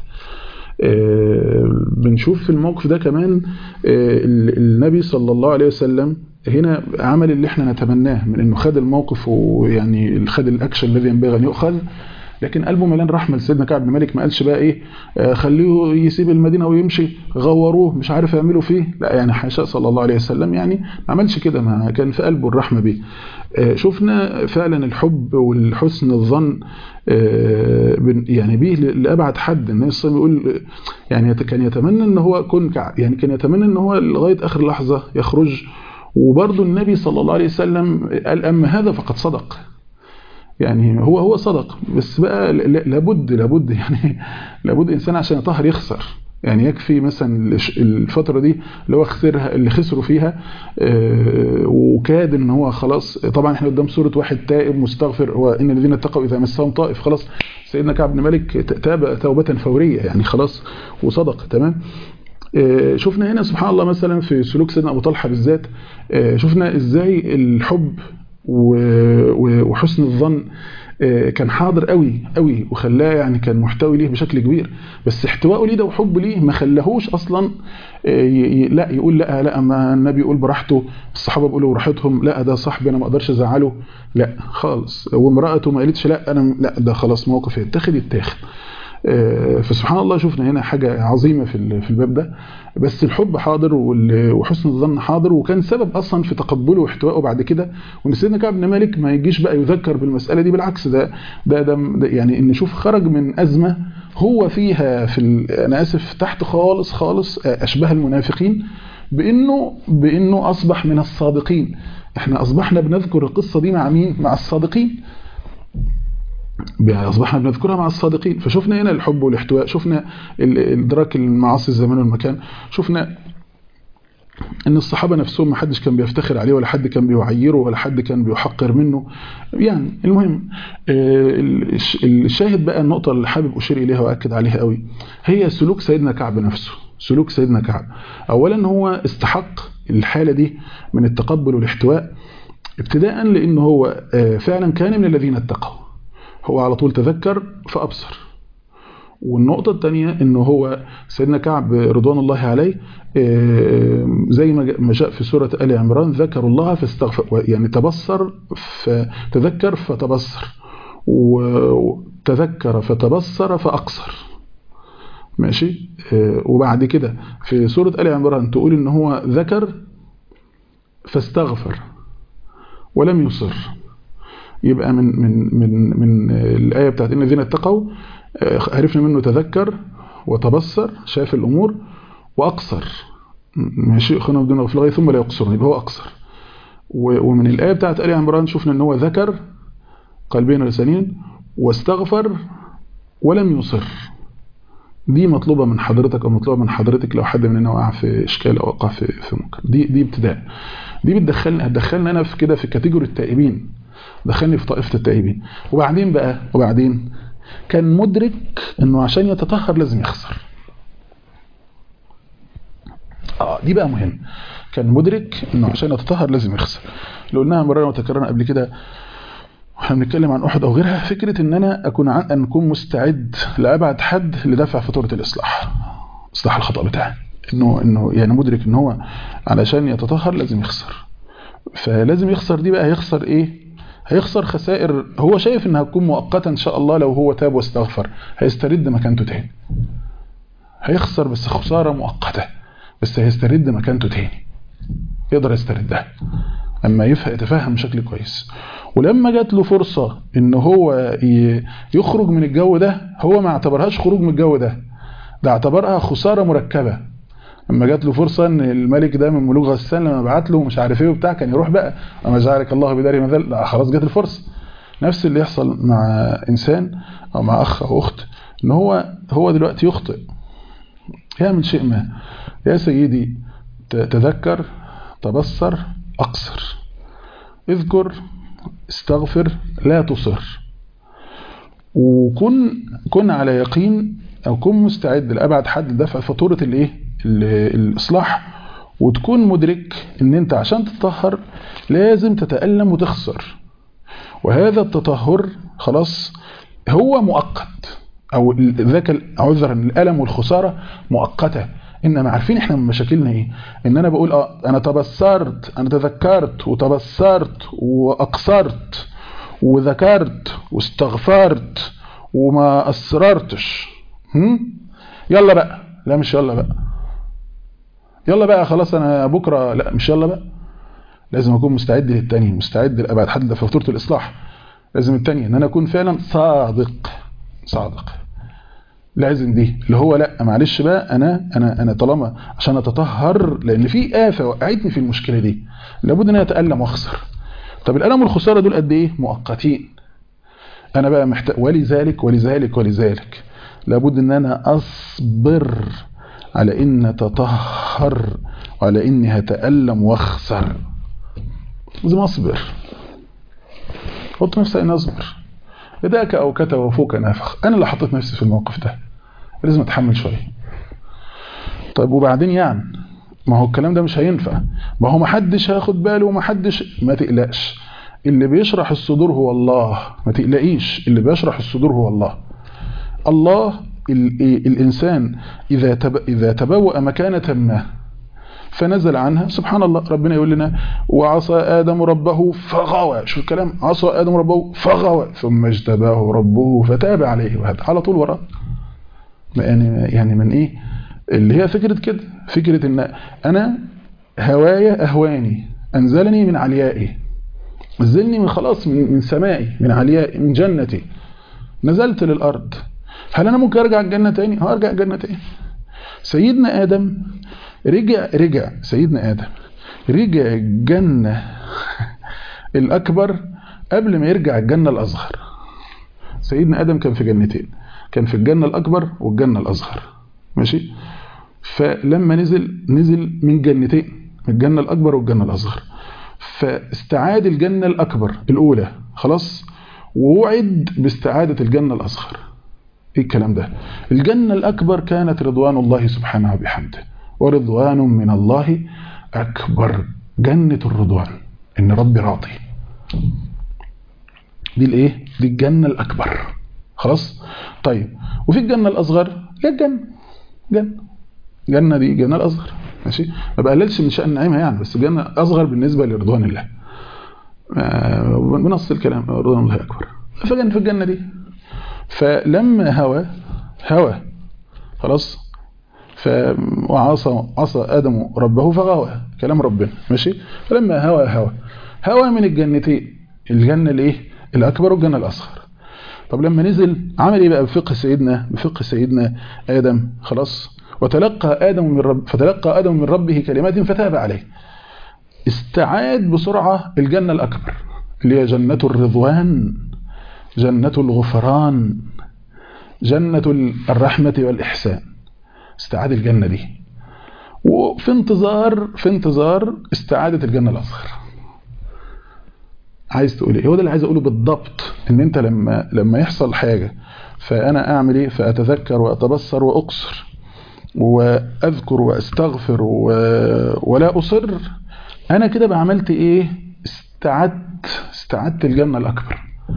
بنشوف في الموقف ده كمان النبي صلى الله عليه وسلم هنا عمل اللي احنا نتمناه من انه خد الموقف ويعني خد الاكشن الذي ينبغي ان يؤخذ لكن قلبه مليان رحمه لسيدنا كعب بن مالك ما قالش بقى ايه خليه يسيب المدينه ويمشي غوروه مش عارف يعملوا فيه لا يعني حاشا صلى الله عليه وسلم يعني ما عملش كده ما كان في قلبه الرحمه بيه شفنا فعلا الحب والحسن الظن يعني بيه لابعد حد النبي صلى الله عليه وسلم يقول يعني كان يتمنى ان هو كن كعب يعني كان يتمنى ان هو لغايه اخر لحظه يخرج وبرضه النبي صلى الله عليه وسلم قال اما هذا فقد صدق يعني هو هو صدق بس بقى لابد لابد يعني لابد انسان عشان يطهر يخسر يعني يكفي مثلا الفترة دي اللي هو خسرها اللي خسروا فيها وكاد ان هو خلاص طبعا احنا قدام صورة واحد تائب مستغفر هو ان الذين اتقوا اذا مسهم طائف خلاص سيدنا كعب بن مالك تاب توبة فورية يعني خلاص وصدق تمام شفنا هنا سبحان الله مثلا في سلوك سيدنا ابو طلحه بالذات شفنا ازاي الحب وحسن الظن كان حاضر قوي قوي وخلاه يعني كان محتوي ليه بشكل كبير بس احتوائه ليه ده وحبه ليه ما خلاهوش اصلا لا يقول لا لا ما النبي يقول براحته الصحابه بيقولوا براحتهم لا ده صاحبي انا ما اقدرش ازعله لا خالص وامراته ما قالتش لا انا لا ده خلاص موقف يتاخد يتاخد فسبحان الله شفنا هنا حاجة عظيمة في في الباب ده بس الحب حاضر وحسن الظن حاضر وكان سبب أصلا في تقبله واحتوائه بعد كده وإن سيدنا كعب بن مالك ما يجيش بقى يذكر بالمسألة دي بالعكس ده ده, ده, ده يعني إن شوف خرج من أزمة هو فيها في أنا آسف تحت خالص خالص أشبه المنافقين بإنه بإنه أصبح من الصادقين إحنا أصبحنا بنذكر القصة دي مع مين؟ مع الصادقين أصبحنا بنذكرها مع الصادقين فشفنا هنا الحب والاحتواء شفنا إدراك المعاصي الزمان والمكان شفنا ان الصحابة نفسهم ما حدش كان بيفتخر عليه ولا حد كان بيعيره ولا حد كان بيحقر منه يعني المهم الشاهد بقى النقطة اللي حابب أشير إليها وأكد عليها قوي هي سلوك سيدنا كعب نفسه سلوك سيدنا كعب أولا هو استحق الحالة دي من التقبل والاحتواء ابتداء لأنه هو فعلا كان من الذين اتقوا هو على طول تذكر فأبصر والنقطة الثانية انه هو سيدنا كعب رضوان الله عليه زي ما جاء في سورة آل عمران ذكروا الله فاستغفر يعني تبصر فتذكر فتبصر وتذكر فتبصر فأقصر ماشي وبعد كده في سورة آل عمران تقول ان هو ذكر فاستغفر ولم يصر يبقى من من من من الآية بتاعت إن الذين اتقوا عرفنا منه تذكر وتبصر شاف الأمور وأقصر ماشي أخونا بدون في الغاية ثم لا يقصرون يبقى هو أقصر ومن الآية بتاعت آل عمران شفنا إن هو ذكر قلبين ولسانين واستغفر ولم يصر دي مطلوبة من حضرتك أو مطلوبة من حضرتك لو حد مننا وقع في إشكال أو وقع في في منكر دي دي ابتداء دي بتدخلنا هتدخلنا أنا في كده في كاتيجوري التائبين دخلني في طائفة التائبين وبعدين بقى وبعدين كان مدرك انه عشان يتطهر لازم يخسر اه دي بقى مهم كان مدرك انه عشان يتطهر لازم يخسر لو قلناها مرة وتكررنا قبل كده واحنا بنتكلم عن احد او غيرها فكره ان انا اكون عن ان اكون مستعد لابعد حد لدفع فاتوره الاصلاح اصلاح الخطا بتاعي انه انه يعني مدرك ان هو علشان يتطهر لازم يخسر فلازم يخسر دي بقى هيخسر ايه هيخسر خسائر هو شايف انها هتكون مؤقته ان شاء الله لو هو تاب واستغفر هيسترد مكانته تاني هيخسر بس خساره مؤقته بس هيسترد مكانته تاني يقدر يستردها اما يفهم يتفهم بشكل كويس ولما جات له فرصه ان هو يخرج من الجو ده هو ما اعتبرهاش خروج من الجو ده ده اعتبرها خساره مركبه لما جات له فرصه ان الملك ده من ملوك غسان لما بعت له مش عارف ايه وبتاع كان يروح بقى اما جعلك الله بداري مثل لا خلاص جات الفرصه نفس اللي يحصل مع انسان او مع اخ او اخت ان هو هو دلوقتي يخطئ يعمل شيء ما يا سيدي تذكر تبصر اقصر اذكر استغفر لا تصر وكن كن على يقين او كن مستعد لابعد حد لدفع فاتوره الايه الاصلاح وتكون مدرك ان انت عشان تتطهر لازم تتالم وتخسر وهذا التطهر خلاص هو مؤقت او ذاك عذرا الالم والخساره مؤقته انما عارفين احنا من مشاكلنا ايه ان انا بقول اه انا تبصرت انا تذكرت وتبصرت واقصرت وذكرت واستغفرت وما اسررتش هم؟ يلا بقى لا مش يلا بقى يلا بقى خلاص انا بكره لا مش يلا بقى لازم اكون مستعد للتاني مستعد لابعد حد في فاتوره الاصلاح لازم التاني ان انا اكون فعلا صادق صادق لازم دي اللي هو لا معلش بقى انا انا انا طالما عشان اتطهر لان في افه وقعتني في المشكله دي لابد ان انا اتالم واخسر طب الالم والخساره دول قد ايه مؤقتين انا بقى محتاج ولذلك ولذلك ولذلك لابد ان انا اصبر على ان اتطهر وعلى اني هتالم واخسر لازم اصبر حط نفسي ان اصبر يداك او كتى وفوك نافخ انا اللي حطيت نفسي في الموقف ده لازم اتحمل شويه طيب وبعدين يعني ما هو الكلام ده مش هينفع ما هو ما حدش هياخد باله وما حدش ما تقلقش اللي بيشرح الصدور هو الله ما تقلقيش اللي بيشرح الصدور هو الله الله الإنسان إذا تب إذا تبوأ مكانة ما فنزل عنها سبحان الله ربنا يقول لنا وعصى آدم ربه فغوى شو الكلام عصى آدم ربه فغوى ثم اجتباه ربه فتاب عليه وهذا على طول وراه يعني يعني من ايه اللي هي فكرة كده فكرة ان انا هوايا اهواني انزلني من عليائي نزلني من خلاص من, من سمائي من عليائي من جنتي نزلت للارض هل انا ممكن ارجع الجنة تاني اه ارجع الجنة تاني سيدنا ادم رجع رجع سيدنا ادم رجع الجنة الاكبر قبل ما يرجع الجنة الاصغر سيدنا ادم كان في جنتين كان في الجنة الاكبر والجنة الاصغر ماشي فلما نزل نزل من جنتين الجنة الاكبر والجنة الاصغر فاستعاد الجنة الاكبر الاولى خلاص ووعد باستعادة الجنة الاصغر ايه الكلام ده الجنة الأكبر كانت رضوان الله سبحانه وبحمده ورضوان من الله أكبر جنة الرضوان إن ربي راضي دي الايه دي الجنة الأكبر خلاص طيب وفي الجنة الأصغر لا الجنة جنة جنة دي جنة الأصغر ماشي ما بقللش من شأن نعيمها يعني بس الجنة أصغر بالنسبة لرضوان الله بنص الكلام رضوان الله أكبر فجنة في الجنة دي فلما هوى هوى خلاص ف وعصى عصى ادم ربه فغوى كلام ربنا ماشي فلما هوى هوى هوى من الجنتين الجنه الايه الاكبر والجنه الاصغر طب لما نزل عمل ايه بقى بفقه سيدنا بفقه سيدنا ادم خلاص وتلقى ادم من رب فتلقى ادم من ربه كلمات فتاب عليه استعاد بسرعه الجنه الاكبر اللي هي جنه الرضوان جنة الغفران جنة الرحمة والإحسان استعاد الجنة دي وفي انتظار في انتظار استعادة الجنة الأصغر عايز تقول ايه هو ده اللي عايز اقوله بالضبط ان انت لما لما يحصل حاجة فانا اعمل ايه فاتذكر واتبصر واقصر واذكر واستغفر و... ولا اصر انا كده بعملت ايه استعدت استعدت الجنة الاكبر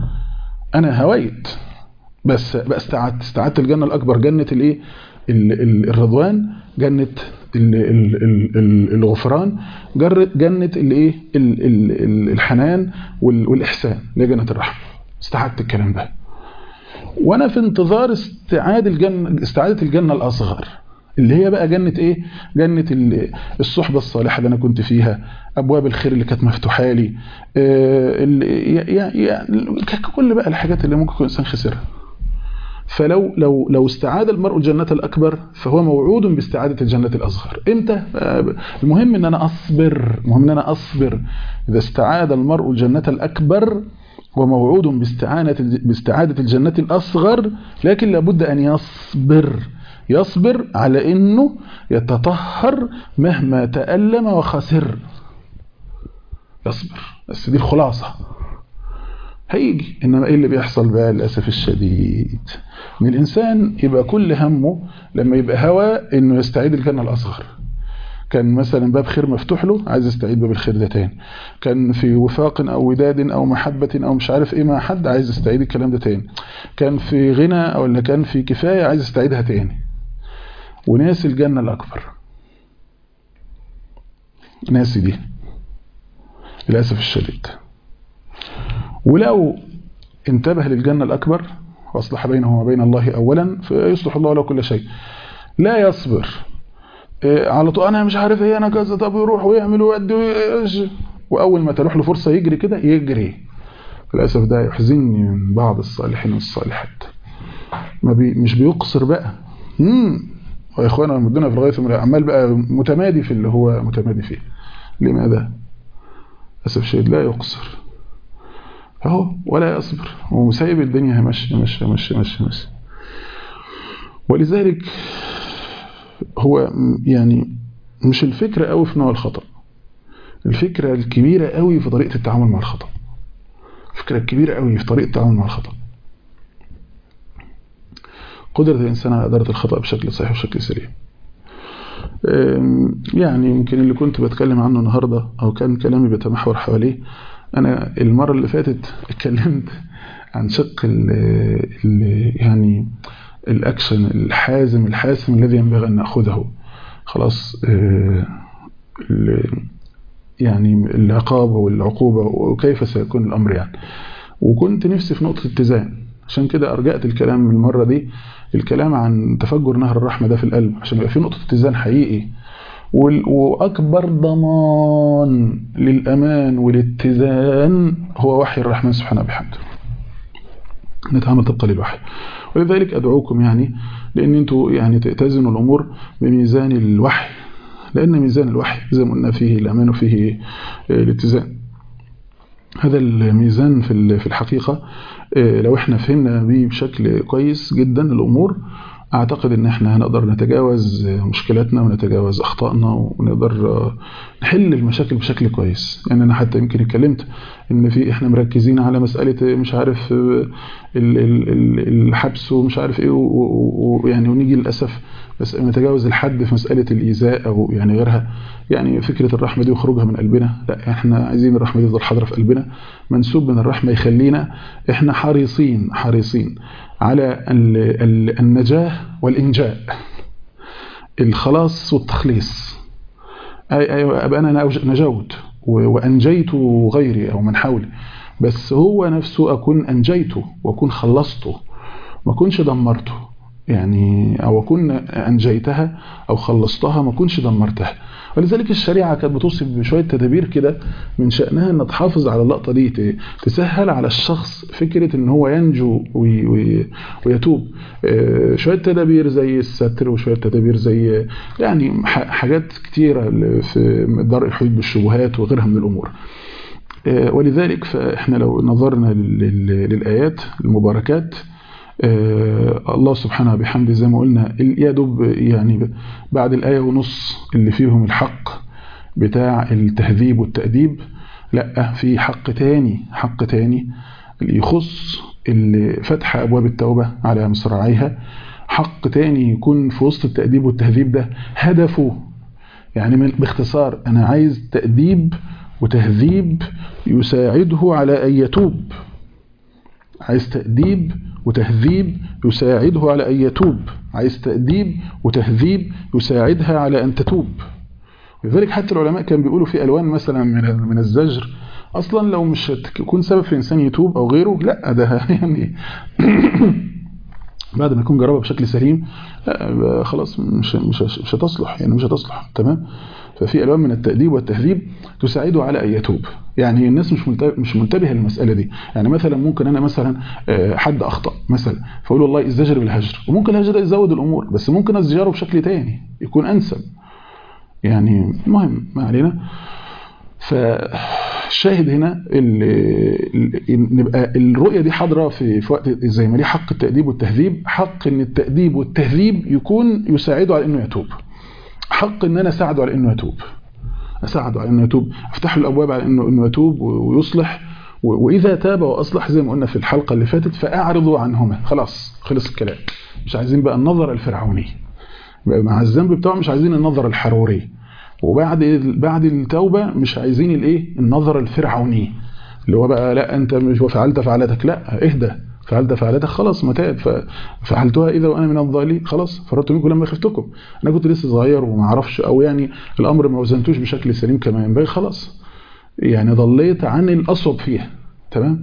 انا هويت بس بس استعدت استعدت الجنه الاكبر جنه الايه ال- ال- الرضوان جنه ال- ال- ال- ال- الغفران جر- جنه الايه ال- ال- ال- الحنان وال- والاحسان اللي هي جنه الرحمه استعدت الكلام ده وانا في انتظار استعاد الجنه استعاده الجنه الاصغر اللي هي بقى جنه ايه جنه ال- الصحبه الصالحه اللي انا كنت فيها ابواب الخير اللي كانت مفتوحه لي آه، ال- يا- يا- ك- كل بقى الحاجات اللي ممكن يكون الانسان خسرها فلو لو لو استعاد المرء الجنة الأكبر فهو موعود باستعادة الجنة الأصغر إمتى؟ آه، المهم إن أنا أصبر المهم إن أنا أصبر إذا استعاد المرء الجنة الأكبر هو موعود باستعانة باستعادة الجنة الأصغر لكن لابد أن يصبر يصبر على إنه يتطهر مهما تألم وخسر يصبر بس دي الخلاصة هيجي انما ايه اللي بيحصل بقى للاسف الشديد ان الانسان يبقى كل همه لما يبقى هوى انه يستعيد الجنه الاصغر كان مثلا باب خير مفتوح له عايز يستعيد باب الخير ده تاني كان في وفاق او وداد او محبه او مش عارف ايه مع حد عايز يستعيد الكلام ده تاني كان في غنى او اللي كان في كفايه عايز يستعيدها تاني وناسي الجنه الاكبر ناسي دي للاسف الشديد ولو انتبه للجنة الأكبر وأصلح بينه وبين الله أولا فيصلح الله له كل شيء لا يصبر إيه على طول أنا مش عارف إيه أنا كذا طب يروح ويعمل ويؤدي ويش- وأول ما تروح له فرصة يجري كده يجري للأسف ده يحزنني من بعض الصالحين والصالحات ما بي مش بيقصر بقى امم ويا اخوانا مدنا في الغايه من عمال بقى متمادي في اللي هو متمادي فيه لماذا للاسف الشديد لا يقصر اهو ولا يصبر هو سايب الدنيا ماشيه ماشيه ماشيه ماشيه ماشيه ولذلك هو م- يعني مش الفكره قوي في نوع الخطا الفكره الكبيره قوي في طريقه التعامل مع الخطا الفكره الكبيره قوي في طريقه التعامل مع الخطا قدرة الإنسان على إدارة الخطأ بشكل صحيح وبشكل سريع أم، يعني يمكن اللي كنت بتكلم عنه النهاردة أو كان كلامي بيتمحور حواليه أنا المرة اللي فاتت اتكلمت عن شق ال ال يعني الأكشن الحازم الحاسم الذي ينبغي أن نأخذه خلاص آه، ال- يعني العقاب والعقوبة وكيف سيكون الأمر يعني وكنت نفسي في نقطة اتزان عشان كده أرجعت الكلام المرة دي الكلام عن تفجر نهر الرحمة ده في القلب عشان يبقى في نقطة اتزان حقيقي وال- وأكبر ضمان للأمان والاتزان هو وحي الرحمن سبحانه بحمده نتعامل طبقا للوحي ولذلك أدعوكم يعني لأن أنتوا يعني تزنوا الأمور بميزان الوحي لأن ميزان الوحي زي ما قلنا فيه الأمان وفيه الاتزان هذا الميزان في ال- في الحقيقة آه، لو احنا فهمنا بيه بشكل كويس جدا الأمور أعتقد إن احنا هنقدر نتجاوز آه، مشكلاتنا ونتجاوز أخطائنا ونقدر آه، نحل المشاكل بشكل كويس يعني أنا حتى يمكن اتكلمت إن في احنا مركزين على مسألة مش عارف آه، ال- ال- ال- الحبس ومش عارف ايه و- و- ويعني ونيجي للأسف بس نتجاوز الحد في مسألة الإيذاء أو يعني غيرها يعني فكرة الرحمة دي وخروجها من قلبنا لا احنا عايزين الرحمة دي تفضل حاضرة في قلبنا منسوب من الرحمة يخلينا احنا حريصين حريصين على ال- ال- النجاة والإنجاء الخلاص والتخليص أي أيوة أبقى أنا نوج- نجوت و- وأنجيت غيري أو من حولي بس هو نفسه أكون أنجيته وأكون خلصته ما أكونش دمرته يعني أو أكون أنجيتها أو خلصتها ما أكونش دمرتها ولذلك الشريعة كانت بتوصف بشوية تدابير كده من شأنها أن تحافظ على اللقطة دي ت- تسهل على الشخص فكرة أن هو ينجو وي- وي- ويتوب آه، شوية تدابير زي الستر وشوية تدابير زي يعني ح- حاجات كتيرة ل- في درء الحدود بالشبهات وغيرها من الأمور آه، ولذلك فإحنا لو نظرنا لل- لل- للآيات المباركات آه، الله سبحانه بحمده زي ما قلنا ال- يا دوب يعني بعد الآية ونص اللي فيهم الحق بتاع التهذيب والتأديب لا في حق تاني حق تاني اللي يخص اللي فتح أبواب التوبة على مصراعيها حق تاني يكون في وسط التأديب والتهذيب ده هدفه يعني من باختصار أنا عايز تأديب وتهذيب يساعده على أن يتوب عايز تأديب وتهذيب يساعده على أن يتوب عايز تأديب وتهذيب يساعدها على أن تتوب لذلك حتى العلماء كانوا بيقولوا في ألوان مثلا من من الزجر أصلا لو مش هتكون سبب في إنسان يتوب أو غيره لا ده يعني بعد ما يكون جربها بشكل سليم لا خلاص مش مش مش هتصلح يعني مش هتصلح تمام ففي الوان من التاديب والتهذيب تساعده على ان يتوب يعني الناس مش منتبه مش منتبهه للمساله دي يعني مثلا ممكن انا مثلا حد اخطا مثلا فاقول والله الزجر بالهجر وممكن الهجر ده يزود الامور بس ممكن الزجاره بشكل تاني يكون انسب يعني المهم ما علينا فالشاهد هنا نبقى الرؤيه دي حاضره في, في وقت زي ما ليه حق التاديب والتهذيب حق ان التاديب والتهذيب يكون يساعده على انه يتوب حق ان انا اساعده على انه يتوب اساعده على انه يتوب افتح له الابواب على انه انه يتوب ويصلح واذا تاب واصلح زي ما قلنا في الحلقه اللي فاتت فاعرضوا عنهما خلاص خلص الكلام مش عايزين بقى النظر الفرعوني مع الذنب بتاعه مش عايزين النظر الحروري وبعد بعد التوبه مش عايزين الايه النظر الفرعوني اللي هو بقى لا انت مش وفعلت فعلتك لا اهدى فعلت فعلتك خلاص ما تاب ففعلتها اذا وانا من الظالمين خلاص فررت منكم لما خفتكم انا كنت لسه صغير وما اعرفش او يعني الامر ما وزنتوش بشكل سليم كما ينبغي خلاص يعني ضليت عن الاصوب فيها تمام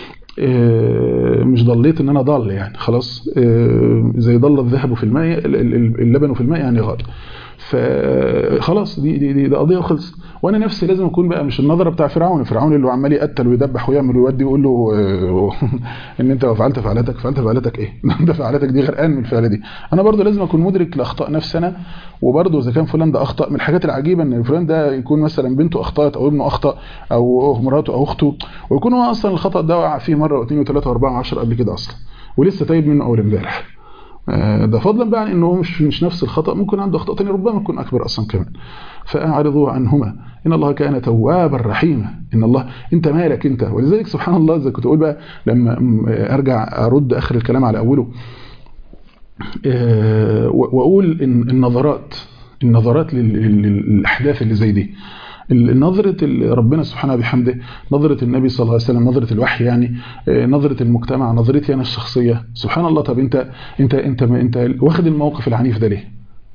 مش ضليت ان انا ضال يعني خلاص زي ضل الذهب في الماء اللبن في الماء يعني غال فخلاص دي دي دي, دي قضيه وخلص وانا نفسي لازم اكون بقى مش النظره بتاع فرعون فرعون اللي عمال يقتل ويذبح ويعمل ويودي ويقول له ان انت فعلت فعلتك فعلت فعلتك ايه انت فعلتك دي غرقان من الفعل دي انا برضو لازم اكون مدرك لاخطاء نفسي انا وبرضو اذا كان فلان ده اخطا من الحاجات العجيبه ان فلان ده يكون مثلا بنته اخطات او ابنه اخطا او مراته او اخته ويكون هو اصلا الخطا ده وقع فيه مره واثنين وثلاثه واربعه وعشره قبل كده اصلا ولسه تايب منه اول امبارح ده فضلا بقى عن انه مش مش نفس الخطا ممكن عنده اخطاء ثانيه ربما تكون اكبر اصلا كمان فاعرضوا عنهما ان الله كان توابا رحيما ان الله انت مالك انت ولذلك سبحان الله زي كنت اقول بقى لما ارجع ارد اخر الكلام على اوله واقول ان النظرات النظرات للاحداث اللي زي دي نظرة ربنا سبحانه بحمده نظرة النبي صلى الله عليه وسلم نظرة الوحي يعني نظرة المجتمع نظرتي أنا الشخصية سبحان الله طب أنت أنت أنت أنت واخد الموقف العنيف ده ليه؟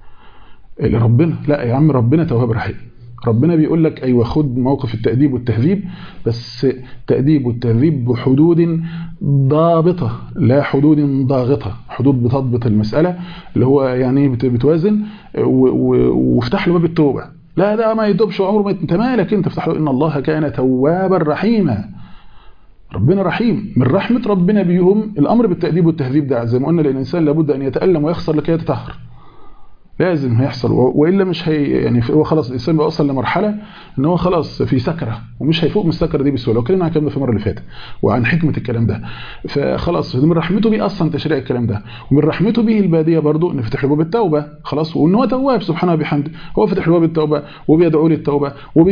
ربنا لا يا عم ربنا تواب رحيم ربنا بيقول لك أيوة خد موقف التأديب والتهذيب بس تأديب والتهذيب بحدود ضابطة لا حدود ضاغطة حدود بتضبط المسألة اللي هو يعني بتوازن وافتح له باب التوبة لا ده ما يدوبش عمره ما انت مالك انت افتح له ان الله كان توابا رحيما ربنا رحيم من رحمة ربنا بيهم الامر بالتأديب والتهذيب ده زي ما قلنا الانسان لابد ان يتألم ويخسر لكي يتطهر لازم هيحصل والا مش هي يعني هو خلاص الانسان بيوصل لمرحله ان هو خلاص في سكره ومش هيفوق من السكره دي بسهوله وكلمنا عن الكلام ده في المره اللي فاتت وعن حكمه الكلام ده فخلاص من رحمته بيه اصلا تشريع الكلام ده ومن رحمته به الباديه برضه ان فتح له باب التوبه خلاص وان هو تواب سبحانه وبحمده هو فتح له باب التوبه وبيدعو للتوبه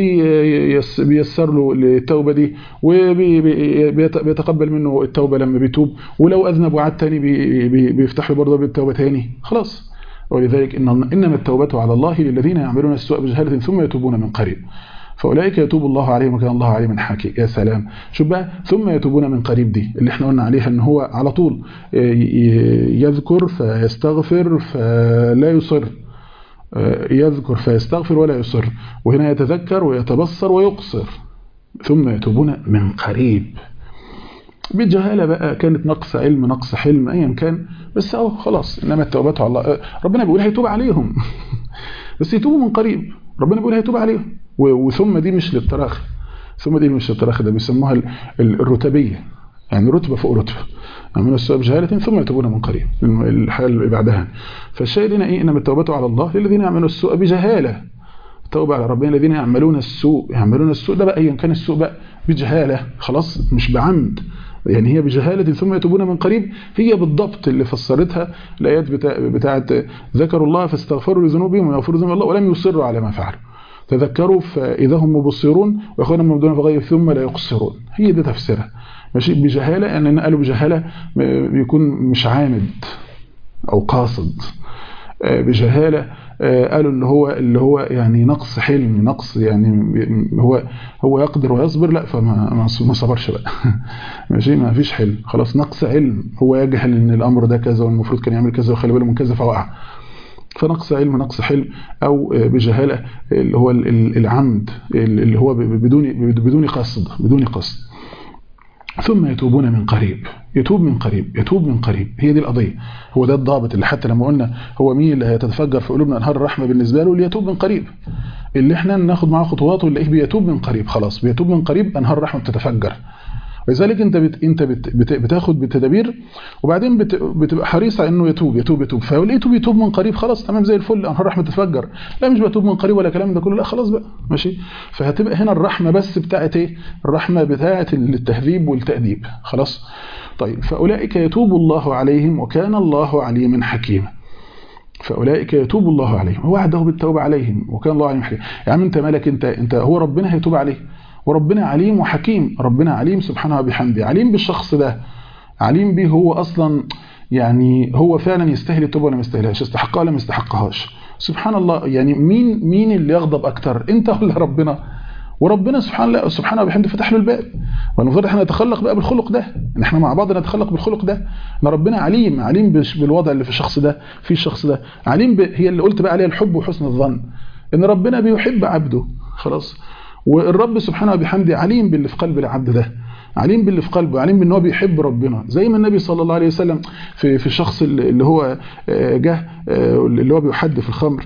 وبييسر له التوبه دي وبيتقبل منه التوبه لما بيتوب ولو اذنب وعاد تاني بيفتح له برضه باب التوبه تاني خلاص ولذلك إن إنما التوبة على الله للذين يعملون السوء بجهالة ثم يتوبون من قريب فأولئك يتوب الله عليهم وكان الله عليما حكي يا سلام شوف بقى ثم يتوبون من قريب دي اللي احنا قلنا عليها ان هو على طول يذكر فيستغفر فلا يصر يذكر فيستغفر ولا يصر وهنا يتذكر ويتبصر ويقصر ثم يتوبون من قريب بجهالة بقى كانت نقص علم نقص حلم ايا كان بس اهو خلاص انما التوبات على الله ربنا بيقول هيتوب عليهم بس يتوبوا من قريب ربنا بيقول هيتوب عليهم وثم دي مش للتراخي ثم دي مش للتراخي ده بيسموها الرتبيه يعني رتبه فوق رتبه يعملون السوء بجهاله ثم يتوبون من قريب الحاله اللي بعدها فالشاهد هنا ايه انما التوبه على الله للذين يعملون السوء بجهاله التوبه على ربنا الذين يعملون السوء يعملون السوء ده بقى ايا كان السوء بقى بجهاله خلاص مش بعمد يعني هي بجهالة ثم يتوبون من قريب هي بالضبط اللي فسرتها الآيات بتاع بتاعت ذكروا الله فاستغفروا لذنوبهم ويغفروا ذنوب الله ولم يصروا على ما فعلوا تذكروا فإذا هم مبصرون ويخونهم مبدون فغير ثم لا يقصرون هي دي تفسيرها ماشي بجهالة يعني أن قالوا بجهالة بيكون مش عامد أو قاصد بجهالة قالوا اللي هو اللي هو يعني نقص حلم نقص يعني هو هو يقدر ويصبر لا فما ما صبرش بقى ماشي ما فيش حلم خلاص نقص علم هو يجهل ان الامر ده كذا والمفروض كان يعمل كذا وخلي باله من كذا فوقع فنقص علم نقص حلم او بجهاله اللي هو العمد اللي هو بدون بدون قصد بدون قصد ثم يتوبون من قريب يتوب من قريب يتوب من قريب هي دي القضية هو ده الضابط اللي حتى لما قلنا هو مين اللي هيتفجر في قلوبنا انهار الرحمة بالنسبة له اللي يتوب من قريب اللي احنا ناخد معاه خطوات ونلاقيه بيتوب من قريب خلاص بيتوب من قريب انهار الرحمة بتتفجر ولذلك انت بت انت بت بت بتاخد بالتدابير وبعدين بت بتبقى حريص على انه يتوب يتوب يتوب فلو لقيته بيتوب من قريب خلاص تمام زي الفل انهار الرحمه تتفجر لا مش بتوب من قريب ولا كلام ده كله لا خلاص بقى ماشي فهتبقى هنا الرحمه بس بتاعت ايه الرحمه بتاعت التهذيب والتاديب خلاص طيب فاولئك يتوب الله عليهم وكان الله عليما حكيما فاولئك يتوب الله عليهم وعده بالتوبه عليهم وكان الله عليهم حكيما يا عم انت مالك انت انت هو ربنا هيتوب عليه وربنا عليم وحكيم ربنا عليم سبحانه وبحمده عليم بالشخص ده عليم به هو أصلا يعني هو فعلا يستاهل التوبه ولا ما يستاهلهاش يستحقها ولا ما يستحقهاش سبحان الله يعني مين مين اللي يغضب اكتر انت ولا ربنا وربنا سبحان الله سبحانه وبحمده فتح له الباب والمفروض احنا نتخلق بقى بالخلق ده ان احنا مع بعض نتخلق بالخلق ده ان ربنا عليم عليم بالوضع اللي في الشخص ده في الشخص ده عليم هي اللي قلت بقى عليها الحب وحسن الظن ان ربنا بيحب عبده خلاص والرب سبحانه وبحمده عليم باللي في قلب العبد ده عليم باللي في قلبه عليم بان هو بيحب ربنا زي ما النبي صلى الله عليه وسلم في في الشخص اللي هو جه اللي هو بيحد في الخمر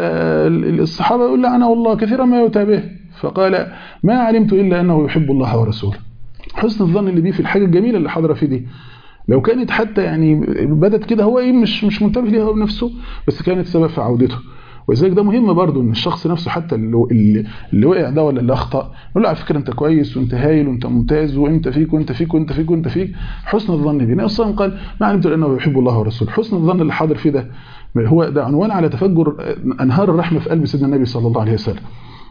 فالصحابه يقول لعنه والله كثيرا ما يؤتى به فقال ما علمت الا انه يحب الله ورسوله حسن الظن اللي بيه في الحاجه الجميله اللي حاضره في دي لو كانت حتى يعني بدت كده هو ايه مش مش منتبه ليها هو بنفسه بس كانت سبب في عودته ولذلك ده مهم برضو ان الشخص نفسه حتى اللي, اللي وقع ده ولا اللي اخطا نقول له على فكره انت كويس وانت هايل وانت ممتاز وانت فيك وانت فيك وانت فيك وانت فيك حسن الظن بيه النبي صلى الله عليه وسلم قال ما علمت انه يحب الله ورسوله حسن الظن اللي حاضر فيه ده هو ده عنوان على تفجر انهار الرحمه في قلب سيدنا النبي صلى الله عليه وسلم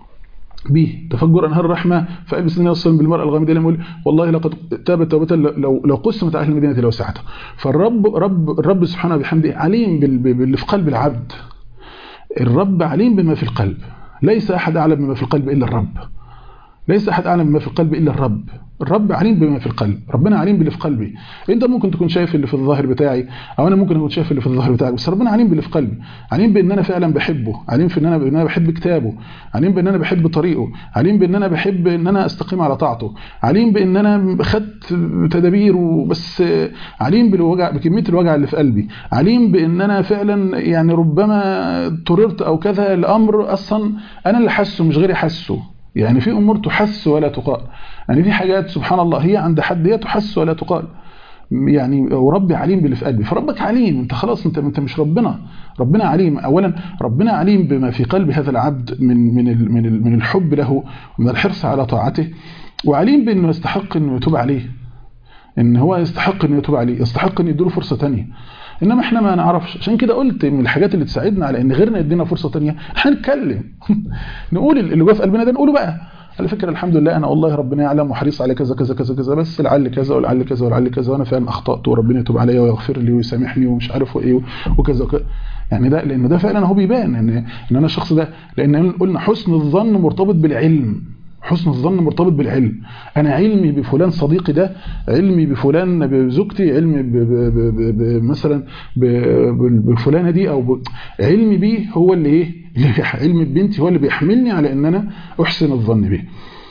به تفجر انهار الرحمه في قلب سيدنا صلى الله بالمراه الغامضه لما يقول والله لقد تابت توبه لو لو قسمت اهل المدينه لوسعتها فالرب رب الرب سبحانه وبحمده عليم باللي في قلب العبد الرب عليم بما في القلب ليس أحد أعلم بما في القلب إلا الرب ليس أحد أعلم بما في القلب إلا الرب الرب عليم بما في القلب ربنا عليم باللي في قلبي انت ممكن تكون شايف اللي في الظاهر بتاعي او انا ممكن اكون شايف اللي في الظاهر بتاعي بس ربنا عليم باللي في قلبي عليم بان انا فعلا بحبه عليم في ان انا بان انا بحب كتابه عليم بان انا بحب طريقه عليم بان انا بحب ان انا استقيم على طاعته عليم بان انا خدت تدابير وبس عليم بالوجع بكميه الوجع اللي في قلبي عليم بان انا فعلا يعني ربما اضطررت او كذا لامر اصلا انا اللي حاسه مش غيري حاسه يعني في امور تحس ولا تقال يعني في حاجات سبحان الله هي عند حد هي تحس ولا تقال يعني وربي عليم باللي في قلبي فربك عليم انت خلاص انت انت مش ربنا ربنا عليم اولا ربنا عليم بما في قلب هذا العبد من من من من الحب له ومن الحرص على طاعته وعليم بانه يستحق انه يتوب عليه ان هو يستحق انه يتوب عليه يستحق انه يديله فرصه ثانيه انما احنا ما نعرفش عشان كده قلت من الحاجات اللي تساعدنا على ان غيرنا يدينا فرصه ثانيه احنا نتكلم نقول اللي جوه في قلبنا ده نقوله بقى على فكره الحمد لله انا والله ربنا يعلم وحريص على كذا كذا كذا كذا بس لعل كذا ولعل كذا ولعل كذا وانا فعلا اخطات وربنا يتوب عليا ويغفر لي ويسامحني ومش عارف ايه وكذا وكذا يعني ده لان ده فعلا هو بيبان ان ان انا الشخص ده لان قلنا حسن الظن مرتبط بالعلم حسن الظن مرتبط بالعلم انا علمي بفلان صديقي ده علمي بفلان بزوجتي علمي ب ب ب ب مثلا بفلانه دي او علمي بيه هو اللي ايه اللي علمي ببنتي هو اللي بيحملني على ان انا احسن الظن به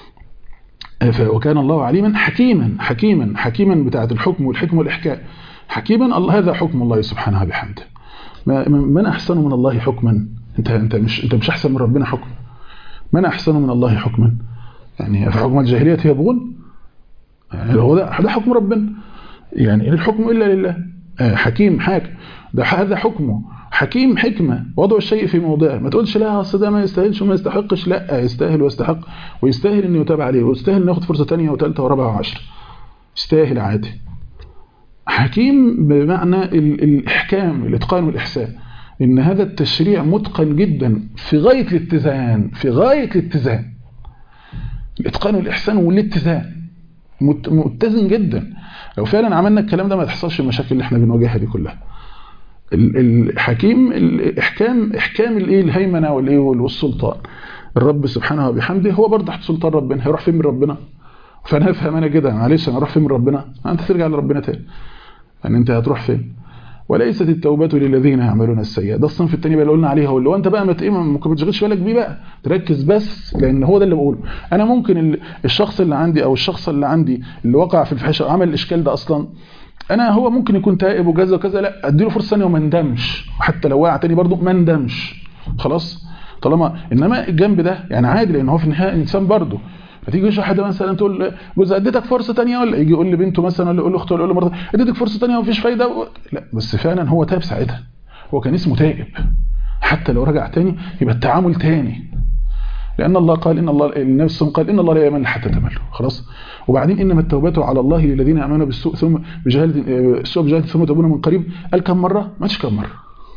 وكان الله عليما حكيما حكيما حكيما بتاعه الحكم والحكم والاحكام حكيما الله هذا حكم الله سبحانه وبحمده من احسن من الله حكما انت انت مش انت مش احسن من ربنا حكم من احسن من الله حكما يعني في حكم الجاهلية يبغون يعني هو ده ده حكم ربنا يعني إن الحكم إلا لله حكيم حاكم ده هذا حكمه حكيم حكمة وضع الشيء في موضعه ما تقولش لا اصل ده ما يستاهلش وما يستحقش لا يستاهل ويستحق ويستاهل انه يتابع عليه ويستاهل انه ياخد فرصة ثانيه وثالثه ورابعه وعشرة يستاهل عادي حكيم بمعنى الإحكام الإتقان والإحسان إن هذا التشريع متقن جدا في غاية الاتزان في غاية الاتزان الاتقان والاحسان والاتزان متزن جدا لو فعلا عملنا الكلام ده ما تحصلش المشاكل اللي احنا بنواجهها دي كلها الحكيم الاحكام احكام الايه الهيمنه والايه والسلطان الرب سبحانه وبحمده هو برضه تحت سلطان ربنا هيروح فين من ربنا فانا افهم انا كده معلش انا اروح فين من ربنا انت ترجع لربنا تاني يعني انت هتروح فين وليست التوبة للذين يعملون السيئات ده الصنف الثاني بقى اللي قلنا عليه هو اللي هو انت بقى ما ممكن ما تشغلش بالك بيه بقى تركز بس لان هو ده اللي بقوله انا ممكن الشخص اللي عندي او الشخص اللي عندي اللي وقع في الفحشه وعمل الاشكال ده اصلا انا هو ممكن يكون تائب وكذا وكذا لا اديله فرصه ثانيه وما ندمش حتى لو وقع تاني برضه ما ندمش خلاص طالما انما الجنب ده يعني عادي لان هو في النهايه انسان برضه فتيجي يشرح حد مثلا تقول جوز اديتك فرصه ثانيه ولا يجي يقول لبنته مثلا ولا يقول لاخته ولا يقول لمرته اديتك فرصه ثانيه ومفيش فايده و... لا بس فعلا هو تاب ساعتها هو كان اسمه تائب حتى لو رجع تاني يبقى التعامل تاني لان الله قال ان الله النبي صلى قال ان الله لا يمن حتى تملوا خلاص وبعدين انما التوبه على الله للذين امنوا بالسوء ثم بجهاله السوء بجهاله ثم تبون من قريب قال كم مره ما كم مره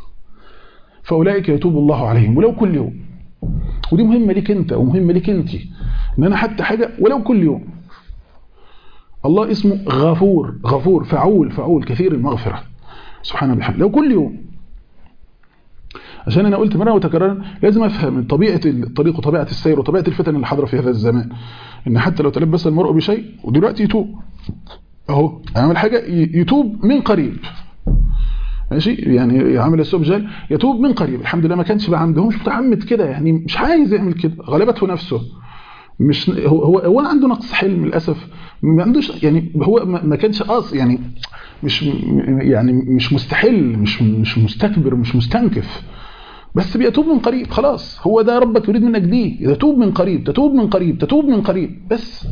فاولئك يتوب الله عليهم ولو كل يوم ودي مهمه ليك انت ومهمه ليك انت ان انا حتى حاجه ولو كل يوم الله اسمه غفور غفور فعول فعول كثير المغفره سبحانه وبحمده لو كل يوم عشان انا قلت مره وتكررا لازم افهم طبيعه الطريق وطبيعه السير وطبيعه الفتن اللي حاضره في هذا الزمان ان حتى لو تلبس المرء بشيء ودلوقتي يتوب اهو عمل حاجه يتوب من قريب ماشي يعني عامل السوء جال يتوب من قريب الحمد لله ما كانش بقى عنده مش متعمد كده يعني مش عايز يعمل كده غلبته نفسه مش هو هو, هو عنده نقص حلم للاسف ما عندوش يعني هو ما كانش قاص يعني مش يعني مش مستحل مش مش مستكبر مش مستنكف بس بيتوب من قريب خلاص هو ده ربك يريد منك دي تتوب من قريب تتوب من قريب تتوب من قريب بس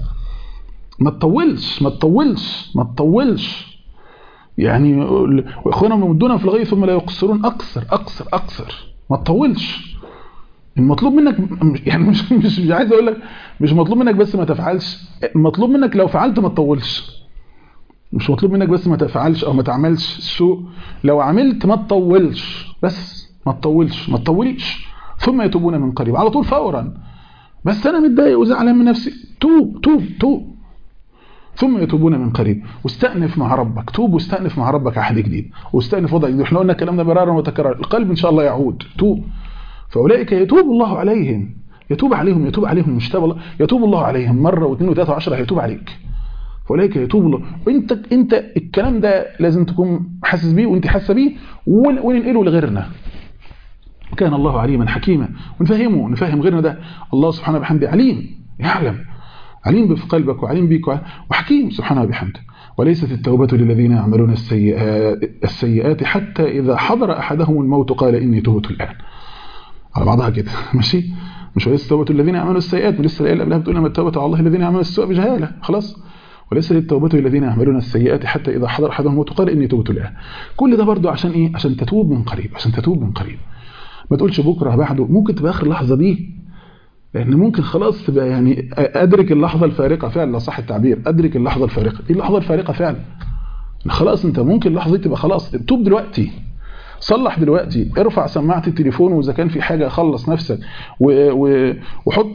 ما تطولش ما تطولش ما تطولش يعني واخوانا يمدون في الغي ثم لا يقصرون اقصر اقصر اقصر ما تطولش المطلوب منك يعني مش مش, مش عايز اقول لك مش مطلوب منك بس ما تفعلش مطلوب منك لو فعلت ما تطولش مش مطلوب منك بس ما تفعلش او ما تعملش السوء لو عملت ما تطولش بس ما تطولش ما تطوليش ثم يتوبون من قريب على طول فورا بس انا متضايق وزعلان من نفسي توب توب توب ثم يتوبون من قريب واستأنف مع ربك توب واستأنف مع ربك عهد جديد واستأنف وضع جديد احنا قلنا الكلام ده مرارا وتكرارا القلب ان شاء الله يعود توب فاولئك يتوب الله عليهم يتوب عليهم يتوب عليهم مش تاب الله يتوب الله عليهم مره واثنين وثلاثه وعشره هيتوب عليك فاولئك يتوب الله وانت انت الكلام ده لازم تكون حاسس بيه وانت حاسه بيه وننقله لغيرنا كان الله عليما حكيما ونفهمه نفهم غيرنا ده الله سبحانه وبحمده عليم يعلم عليم في قلبك وعليم بيك وحكيم سبحانه وبحمده وليست التوبة للذين يعملون السيئات, السيئات حتى إذا حضر أحدهم الموت قال إني تبت الآن على بعضها كده ماشي مش وليست التوبة للذين يعملون السيئات ولسه الآية اللي قبلها بتقول لما التوبة على الله الذين يعملون السوء بجهالة خلاص وليس للتوبة الذين يعملون السيئات حتى إذا حضر أحدهم الموت قال إني تبت الآن كل ده برضو عشان إيه عشان تتوب من قريب عشان تتوب من قريب ما تقولش بكرة بعده ممكن تبقى آخر لحظة دي لأن ممكن خلاص تبقى يعني أدرك اللحظة الفارقة فعلا صح التعبير أدرك اللحظة الفارقة دي اللحظة الفارقة فعلا خلاص أنت ممكن اللحظة دي تبقى خلاص توب دلوقتي صلح دلوقتي ارفع سماعة التليفون وإذا كان في حاجة خلص نفسك وحط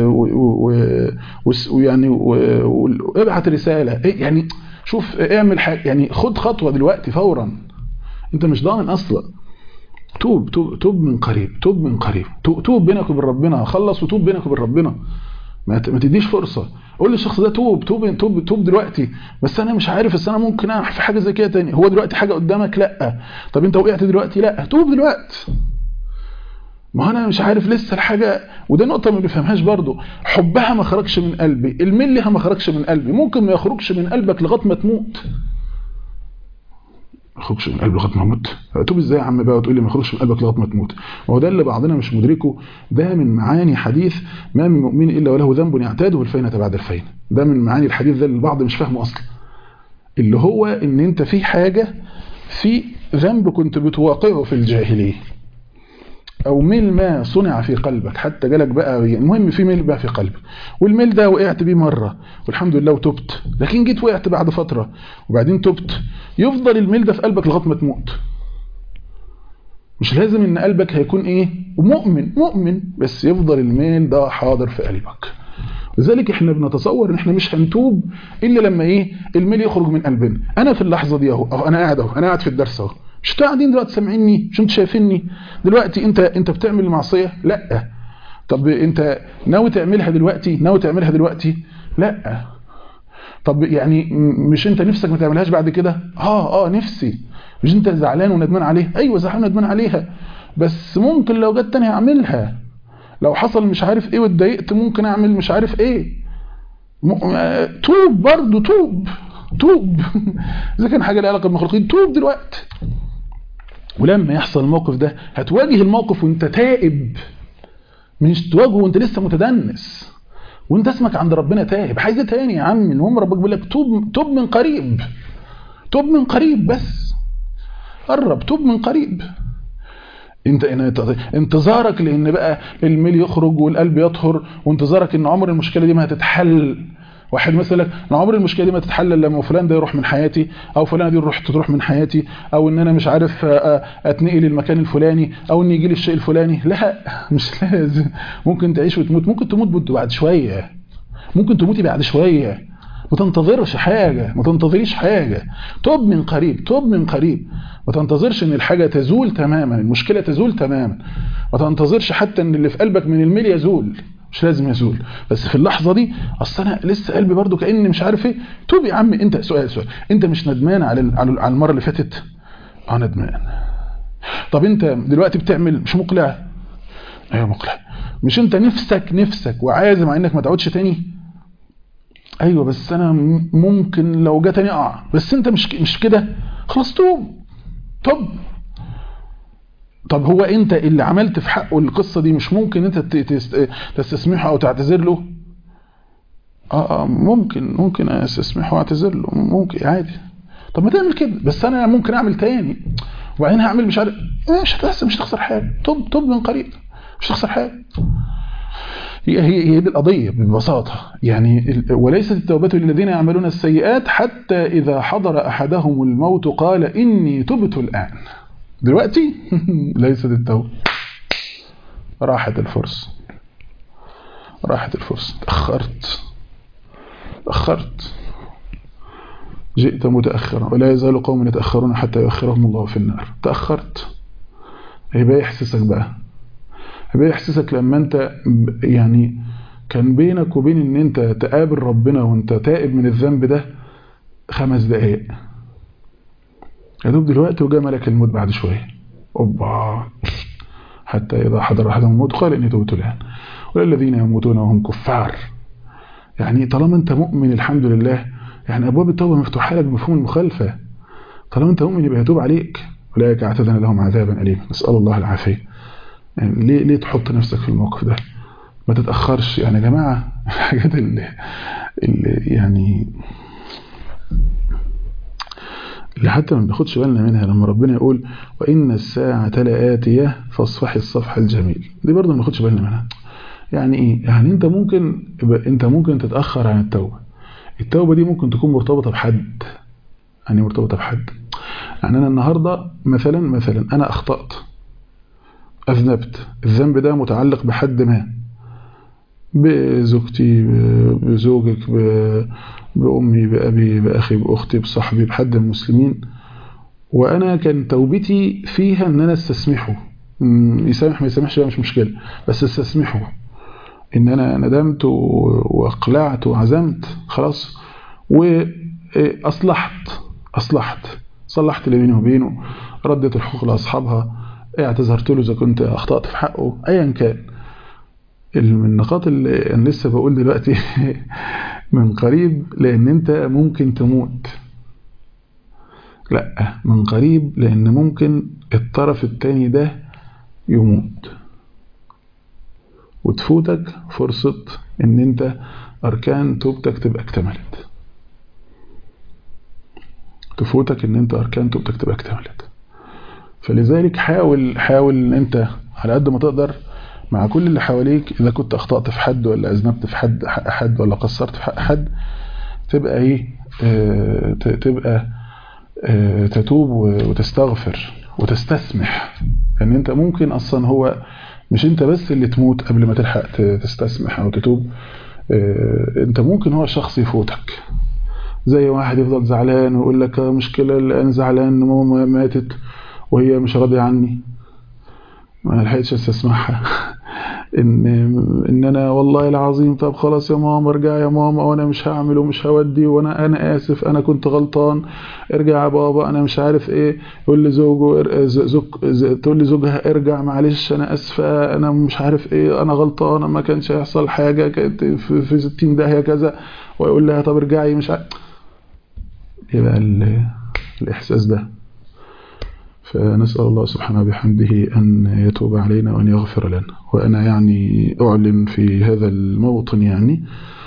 ويعني وابعت رسالة يعني شوف اعمل حاجة يعني خد خطوة دلوقتي فورا انت مش ضامن اصلا توب توب توب من قريب توب من قريب توب بينك وبين ربنا خلص وتوب بينك وبين ربنا ما تديش فرصة قول للشخص ده توب توب توب توب دلوقتي بس انا مش عارف بس انا ممكن اعمل في حاجه زي كده تاني هو دلوقتي حاجه قدامك لا طب انت وقعت دلوقتي لا توب دلوقتي ما انا مش عارف لسه الحاجه وده نقطه ما بيفهمهاش برضو حبها ما خرجش من قلبي الميل لها ما خرجش من قلبي ممكن ما يخرجش من قلبك لغايه ما تموت ما يخرجش من قلبي لغايه ما اموت توب ازاي يا عم بقى وتقول لي ما يخرجش من قلبك لغايه ما تموت وهو ده اللي بعضنا مش مدركه ده من معاني حديث ما من مؤمن الا وله ذنب يعتاده الفينه بعد الفينه ده من معاني الحديث ده اللي البعض مش فاهمه اصلا اللي هو ان انت في حاجه في ذنب كنت بتواقعه في الجاهليه او ميل ما صنع في قلبك حتى جالك بقى المهم في ميل بقى في قلبك والميل ده وقعت بيه مرة والحمد لله وتبت لكن جيت وقعت بعد فترة وبعدين تبت يفضل الميل ده في قلبك لغايه ما تموت مش لازم ان قلبك هيكون ايه مؤمن مؤمن بس يفضل الميل ده حاضر في قلبك لذلك احنا بنتصور ان احنا مش هنتوب الا لما ايه الميل يخرج من قلبنا انا في اللحظه دي اهو اهو انا قاعد اهو انا قاعد في الدرس اهو مش انتوا قاعدين دلوقتي سامعيني مش انتوا شايفيني دلوقتي انت انت بتعمل المعصيه لا طب انت ناوي تعملها دلوقتي ناوي تعملها دلوقتي لا طب يعني مش انت نفسك ما تعملهاش بعد كده اه اه نفسي مش انت زعلان وندمان عليها ايوه زعلان وندمان عليها بس ممكن لو جت تاني هعملها لو حصل مش عارف ايه واتضايقت ممكن اعمل مش عارف ايه م... توب برضه توب توب اذا كان حاجه لها علاقه بالمخلوقين توب دلوقتي ولما يحصل الموقف ده هتواجه الموقف وانت تائب مش تواجهه وانت لسه متدنس وانت اسمك عند ربنا تائب عايز ايه تاني يا عم المهم ربك بيقول لك توب توب من قريب توب من قريب بس قرب توب من قريب انت انتظارك لان بقى الميل يخرج والقلب يطهر وانتظارك ان عمر المشكله دي ما هتتحل واحد مثلا انا عمر المشكله دي ما تتحل الا لما فلان ده يروح من حياتي او فلانه دي تروح تروح من حياتي او ان انا مش عارف اتنقل المكان الفلاني او ان يجي لي الشيء الفلاني لا مش لازم ممكن تعيش وتموت ممكن تموت بعد شويه ممكن تموتي بعد شويه ما تنتظرش حاجة ما تنتظريش حاجة توب من قريب توب من قريب ما تنتظرش ان الحاجة تزول تماما المشكلة تزول تماما ما تنتظرش حتى ان اللي في قلبك من الميل يزول مش لازم يزول بس في اللحظة دي اصل انا لسه قلبي برضو كأني مش عارف ايه توب يا عم انت سؤال سؤال انت مش ندمان على على المرة اللي فاتت اه ندمان طب انت دلوقتي بتعمل مش مقلع ايوه مقلع مش انت نفسك نفسك وعازم على انك ما تعودش تاني ايوه بس انا ممكن لو جه تاني اقع بس انت مش مش كده خلاص توب توب طب هو انت اللي عملت في حقه القصه دي مش ممكن انت تستسمحه او تعتذر له اه اه ممكن ممكن استسمحه واعتذر له ممكن عادي طب ما تعمل كده بس انا ممكن اعمل تاني وبعدين هعمل مش عارف مش هتحس مش هتخسر حاجه توب توب من قريب مش هتخسر حاجه هي هي هي دي القضية ببساطة يعني وليست التوبة للذين يعملون السيئات حتى إذا حضر أحدهم الموت قال إني تبت الآن دلوقتي ليست التوبة راحت الفرصة راحت الفرصة تأخرت تأخرت جئت متأخرا ولا يزال قوم يتأخرون حتى يؤخرهم الله في النار تأخرت يبقى يحسسك بقى يبقى يحسسك لما انت يعني كان بينك وبين ان انت تقابل ربنا وانت تائب من الذنب ده خمس دقايق يا دوب دلوقتي وجاء ملك الموت بعد شويه اوبا حتى اذا حضر احدهم الموت قال اني تبت الان والذين يموتون وهم كفار يعني طالما انت مؤمن الحمد لله يعني ابواب التوبه مفتوحه لك بمفهوم المخالفه طالما انت مؤمن يبقى يتوب عليك اولئك اعتدنا لهم عذابا اليما نسال الله العافيه يعني ليه ليه تحط نفسك في الموقف ده ما تتاخرش يعني يا جماعه الحاجات اللي, اللي يعني اللي حتى ما بناخدش بالنا منها لما ربنا يقول وان الساعه لاتيه فاصفحي الصفح الجميل دي برضه ما بناخدش بالنا منها يعني ايه يعني انت ممكن انت ممكن تتاخر عن التوبه التوبه دي ممكن تكون مرتبطه بحد يعني مرتبطه بحد يعني انا النهارده مثلا مثلا انا اخطات اذنبت الذنب ده متعلق بحد ما بزوجتي بزوجك بامي بابي باخي باختي بصاحبي بحد من المسلمين وانا كان توبتي فيها ان انا استسمحه يسامح ما يسامحش مش مشكله بس استسمحه ان انا ندمت واقلعت وعزمت خلاص واصلحت اصلحت صلحت اللي بيني وبينه ردت الحقوق لاصحابها اعتذرت له اذا كنت اخطات في حقه ايا كان من النقاط اللي انا لسه بقول دلوقتي من قريب لان انت ممكن تموت لا من قريب لان ممكن الطرف التاني ده يموت وتفوتك فرصة ان انت اركان توبتك تبقى اكتملت تفوتك ان انت اركان توبتك تبقى اكتملت فلذلك حاول حاول ان انت على قد ما تقدر مع كل اللي حواليك اذا كنت اخطأت في حد ولا اذنبت في حد حق حد ولا قصرت في حق حد تبقى ايه اه تبقى اه تتوب وتستغفر وتستسمح لان انت ممكن اصلا هو مش انت بس اللي تموت قبل ما تلحق تستسمح او تتوب انت ممكن هو شخص يفوتك زي واحد يفضل زعلان ويقول لك مشكلة انا زعلان ان ماما ماتت وهي مش راضية عني ما لحقتش استسمعها ان ان انا والله العظيم طب خلاص يا ماما ارجع يا ماما وانا مش هعمل ومش هودي وانا انا اسف انا كنت غلطان ارجع يا بابا انا مش عارف ايه يقول لي زوجه زوج تقول لي زوجها ارجع معلش انا اسفه انا مش عارف ايه انا غلطانه ما كانش هيحصل حاجه كانت في 60 داهيه كذا ويقول لها طب ارجعي مش عارف يبقى الاحساس ده فنسأل الله سبحانه بحمده أن يتوب علينا وأن يغفر لنا وأنا يعني أعلن في هذا الموطن يعني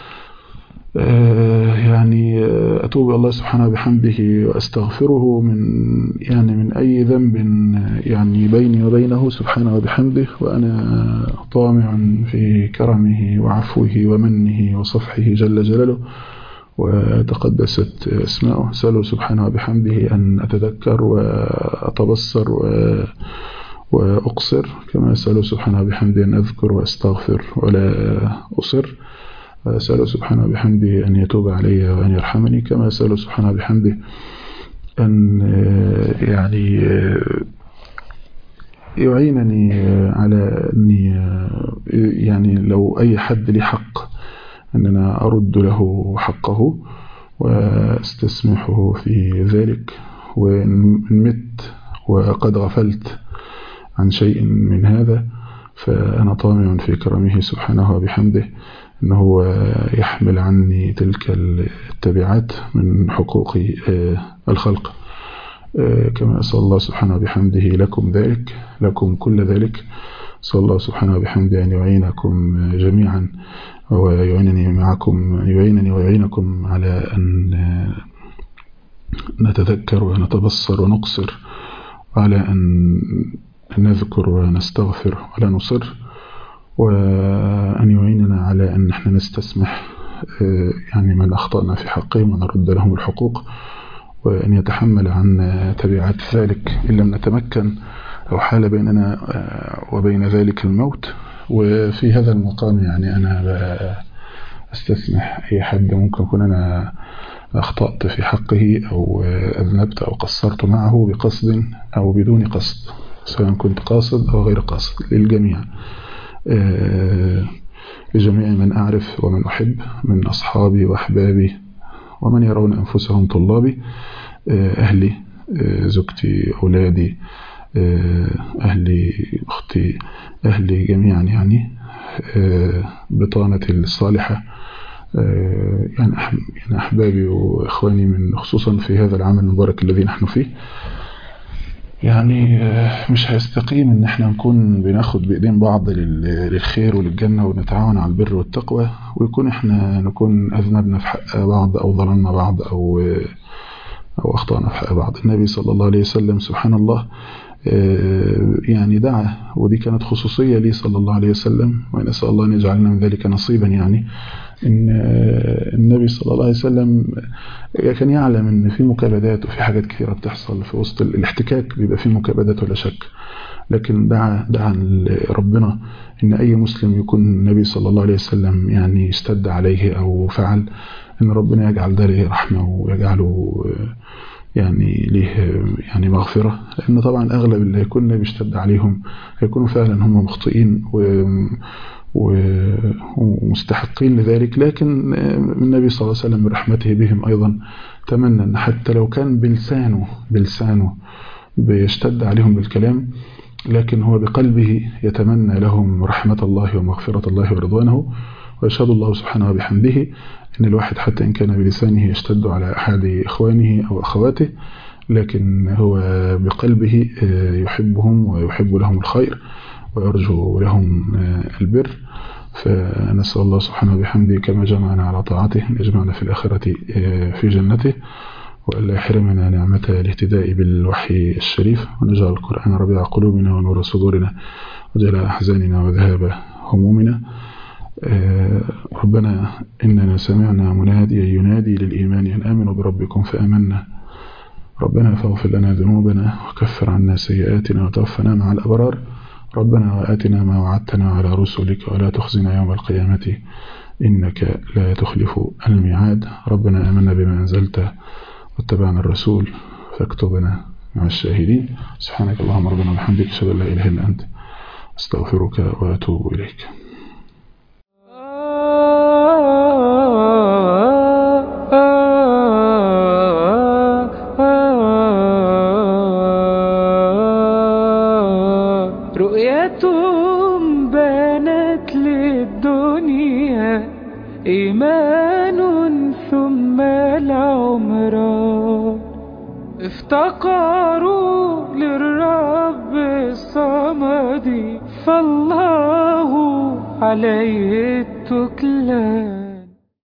يعني أتوب الله سبحانه بحمده وأستغفره من يعني من أي ذنب يعني بيني وبينه سبحانه وبحمده وأنا طامع في كرمه وعفوه ومنه وصفحه جل جلاله وتقدست اسماؤه سأله سبحانه وبحمده أن أتذكر وأتبصر وأقصر كما أسأله سبحانه وبحمده أن أذكر وأستغفر ولا أصر أسأله سبحانه وبحمده أن يتوب علي وأن يرحمني كما أسأله سبحانه وبحمده أن يعني يعينني على أني يعني لو أي حد لي حق أن أنا أرد له حقه واستسمحه في ذلك وإن مت وقد غفلت عن شيء من هذا فأنا طامع في كرمه سبحانه وبحمده أنه هو يحمل عني تلك التبعات من حقوق الخلق كما أسأل الله سبحانه وبحمده لكم ذلك لكم كل ذلك أسأل الله سبحانه وبحمده أن يعينكم جميعا ويعينني معكم يعينني ويعينكم على أن نتذكر ونتبصر ونقصر وعلى أن نذكر ونستغفر ولا نصر وأن يعيننا على أن نحن نستسمح يعني من أخطأنا في حقهم ونرد لهم الحقوق وأن يتحمل عنا تبعات ذلك إن لم نتمكن أو حال بيننا وبين ذلك الموت وفي هذا المقام يعني أنا أستسمح أي حد ممكن أكون أنا أخطأت في حقه أو أذنبت أو قصرت معه بقصد أو بدون قصد سواء كنت قاصد أو غير قاصد للجميع لجميع من أعرف ومن أحب من أصحابي وأحبابي ومن يرون أنفسهم طلابي أهلي زوجتي أولادي أهلي أختي أهلي جميعا يعني بطانتي الصالحة يعني أحبابي وإخواني من خصوصا في هذا العمل المبارك الذي نحن فيه يعني مش هيستقيم ان احنا نكون بناخد بايدين بعض للخير وللجنة ونتعاون على البر والتقوى ويكون احنا نكون اذنبنا في حق بعض او ظلمنا بعض او او اخطأنا في حق بعض النبي صلى الله عليه وسلم سبحان الله يعني دعا ودي كانت خصوصية لي صلى الله عليه وسلم ونسأل الله أن يجعلنا من ذلك نصيبا يعني إن النبي صلى الله عليه وسلم كان يعلم إن في مكابدات وفي حاجات كثيرة بتحصل في وسط الاحتكاك بيبقى فيه مكابدات ولا شك لكن دعا دعا ربنا إن أي مسلم يكون النبي صلى الله عليه وسلم يعني اشتد عليه أو فعل إن ربنا يجعل ذلك رحمة ويجعله يعني ليه يعني مغفرة لأن طبعا أغلب اللي هيكون بيشتد عليهم هيكونوا فعلا هم مخطئين و ومستحقين لذلك لكن النبي صلى الله عليه وسلم برحمته بهم أيضا تمنى أن حتى لو كان بلسانه بلسانه بيشتد عليهم بالكلام لكن هو بقلبه يتمنى لهم رحمة الله ومغفرة الله ورضوانه ويشهد الله سبحانه وبحمده إن الواحد حتى إن كان بلسانه يشتد على أحد إخوانه أو أخواته لكن هو بقلبه يحبهم ويحب لهم الخير ويرجو لهم البر فنسأل الله سبحانه وبحمده كما جمعنا على طاعته أن يجمعنا في الآخرة في جنته وألا يحرمنا نعمة الاهتداء بالوحي الشريف ونجعل القرآن ربيع قلوبنا ونور صدورنا وجلاء أحزاننا وذهاب همومنا ربنا إننا سمعنا مناديا ينادي للإيمان أن آمنوا بربكم فآمنا ربنا فاغفر لنا ذنوبنا وكفر عنا سيئاتنا وتوفنا مع الأبرار ربنا وآتنا ما وعدتنا على رسلك ولا تخزنا يوم القيامة إنك لا تخلف الميعاد ربنا آمنا بما أنزلت واتبعنا الرسول فاكتبنا مع الشاهدين سبحانك اللهم ربنا وبحمدك أشهد أن لا إله إلا أنت أستغفرك وأتوب إليك رؤيتهم بانت للدنيا إيمان ثم العمران افتقروا للرب الصمد فالله عليه التكلان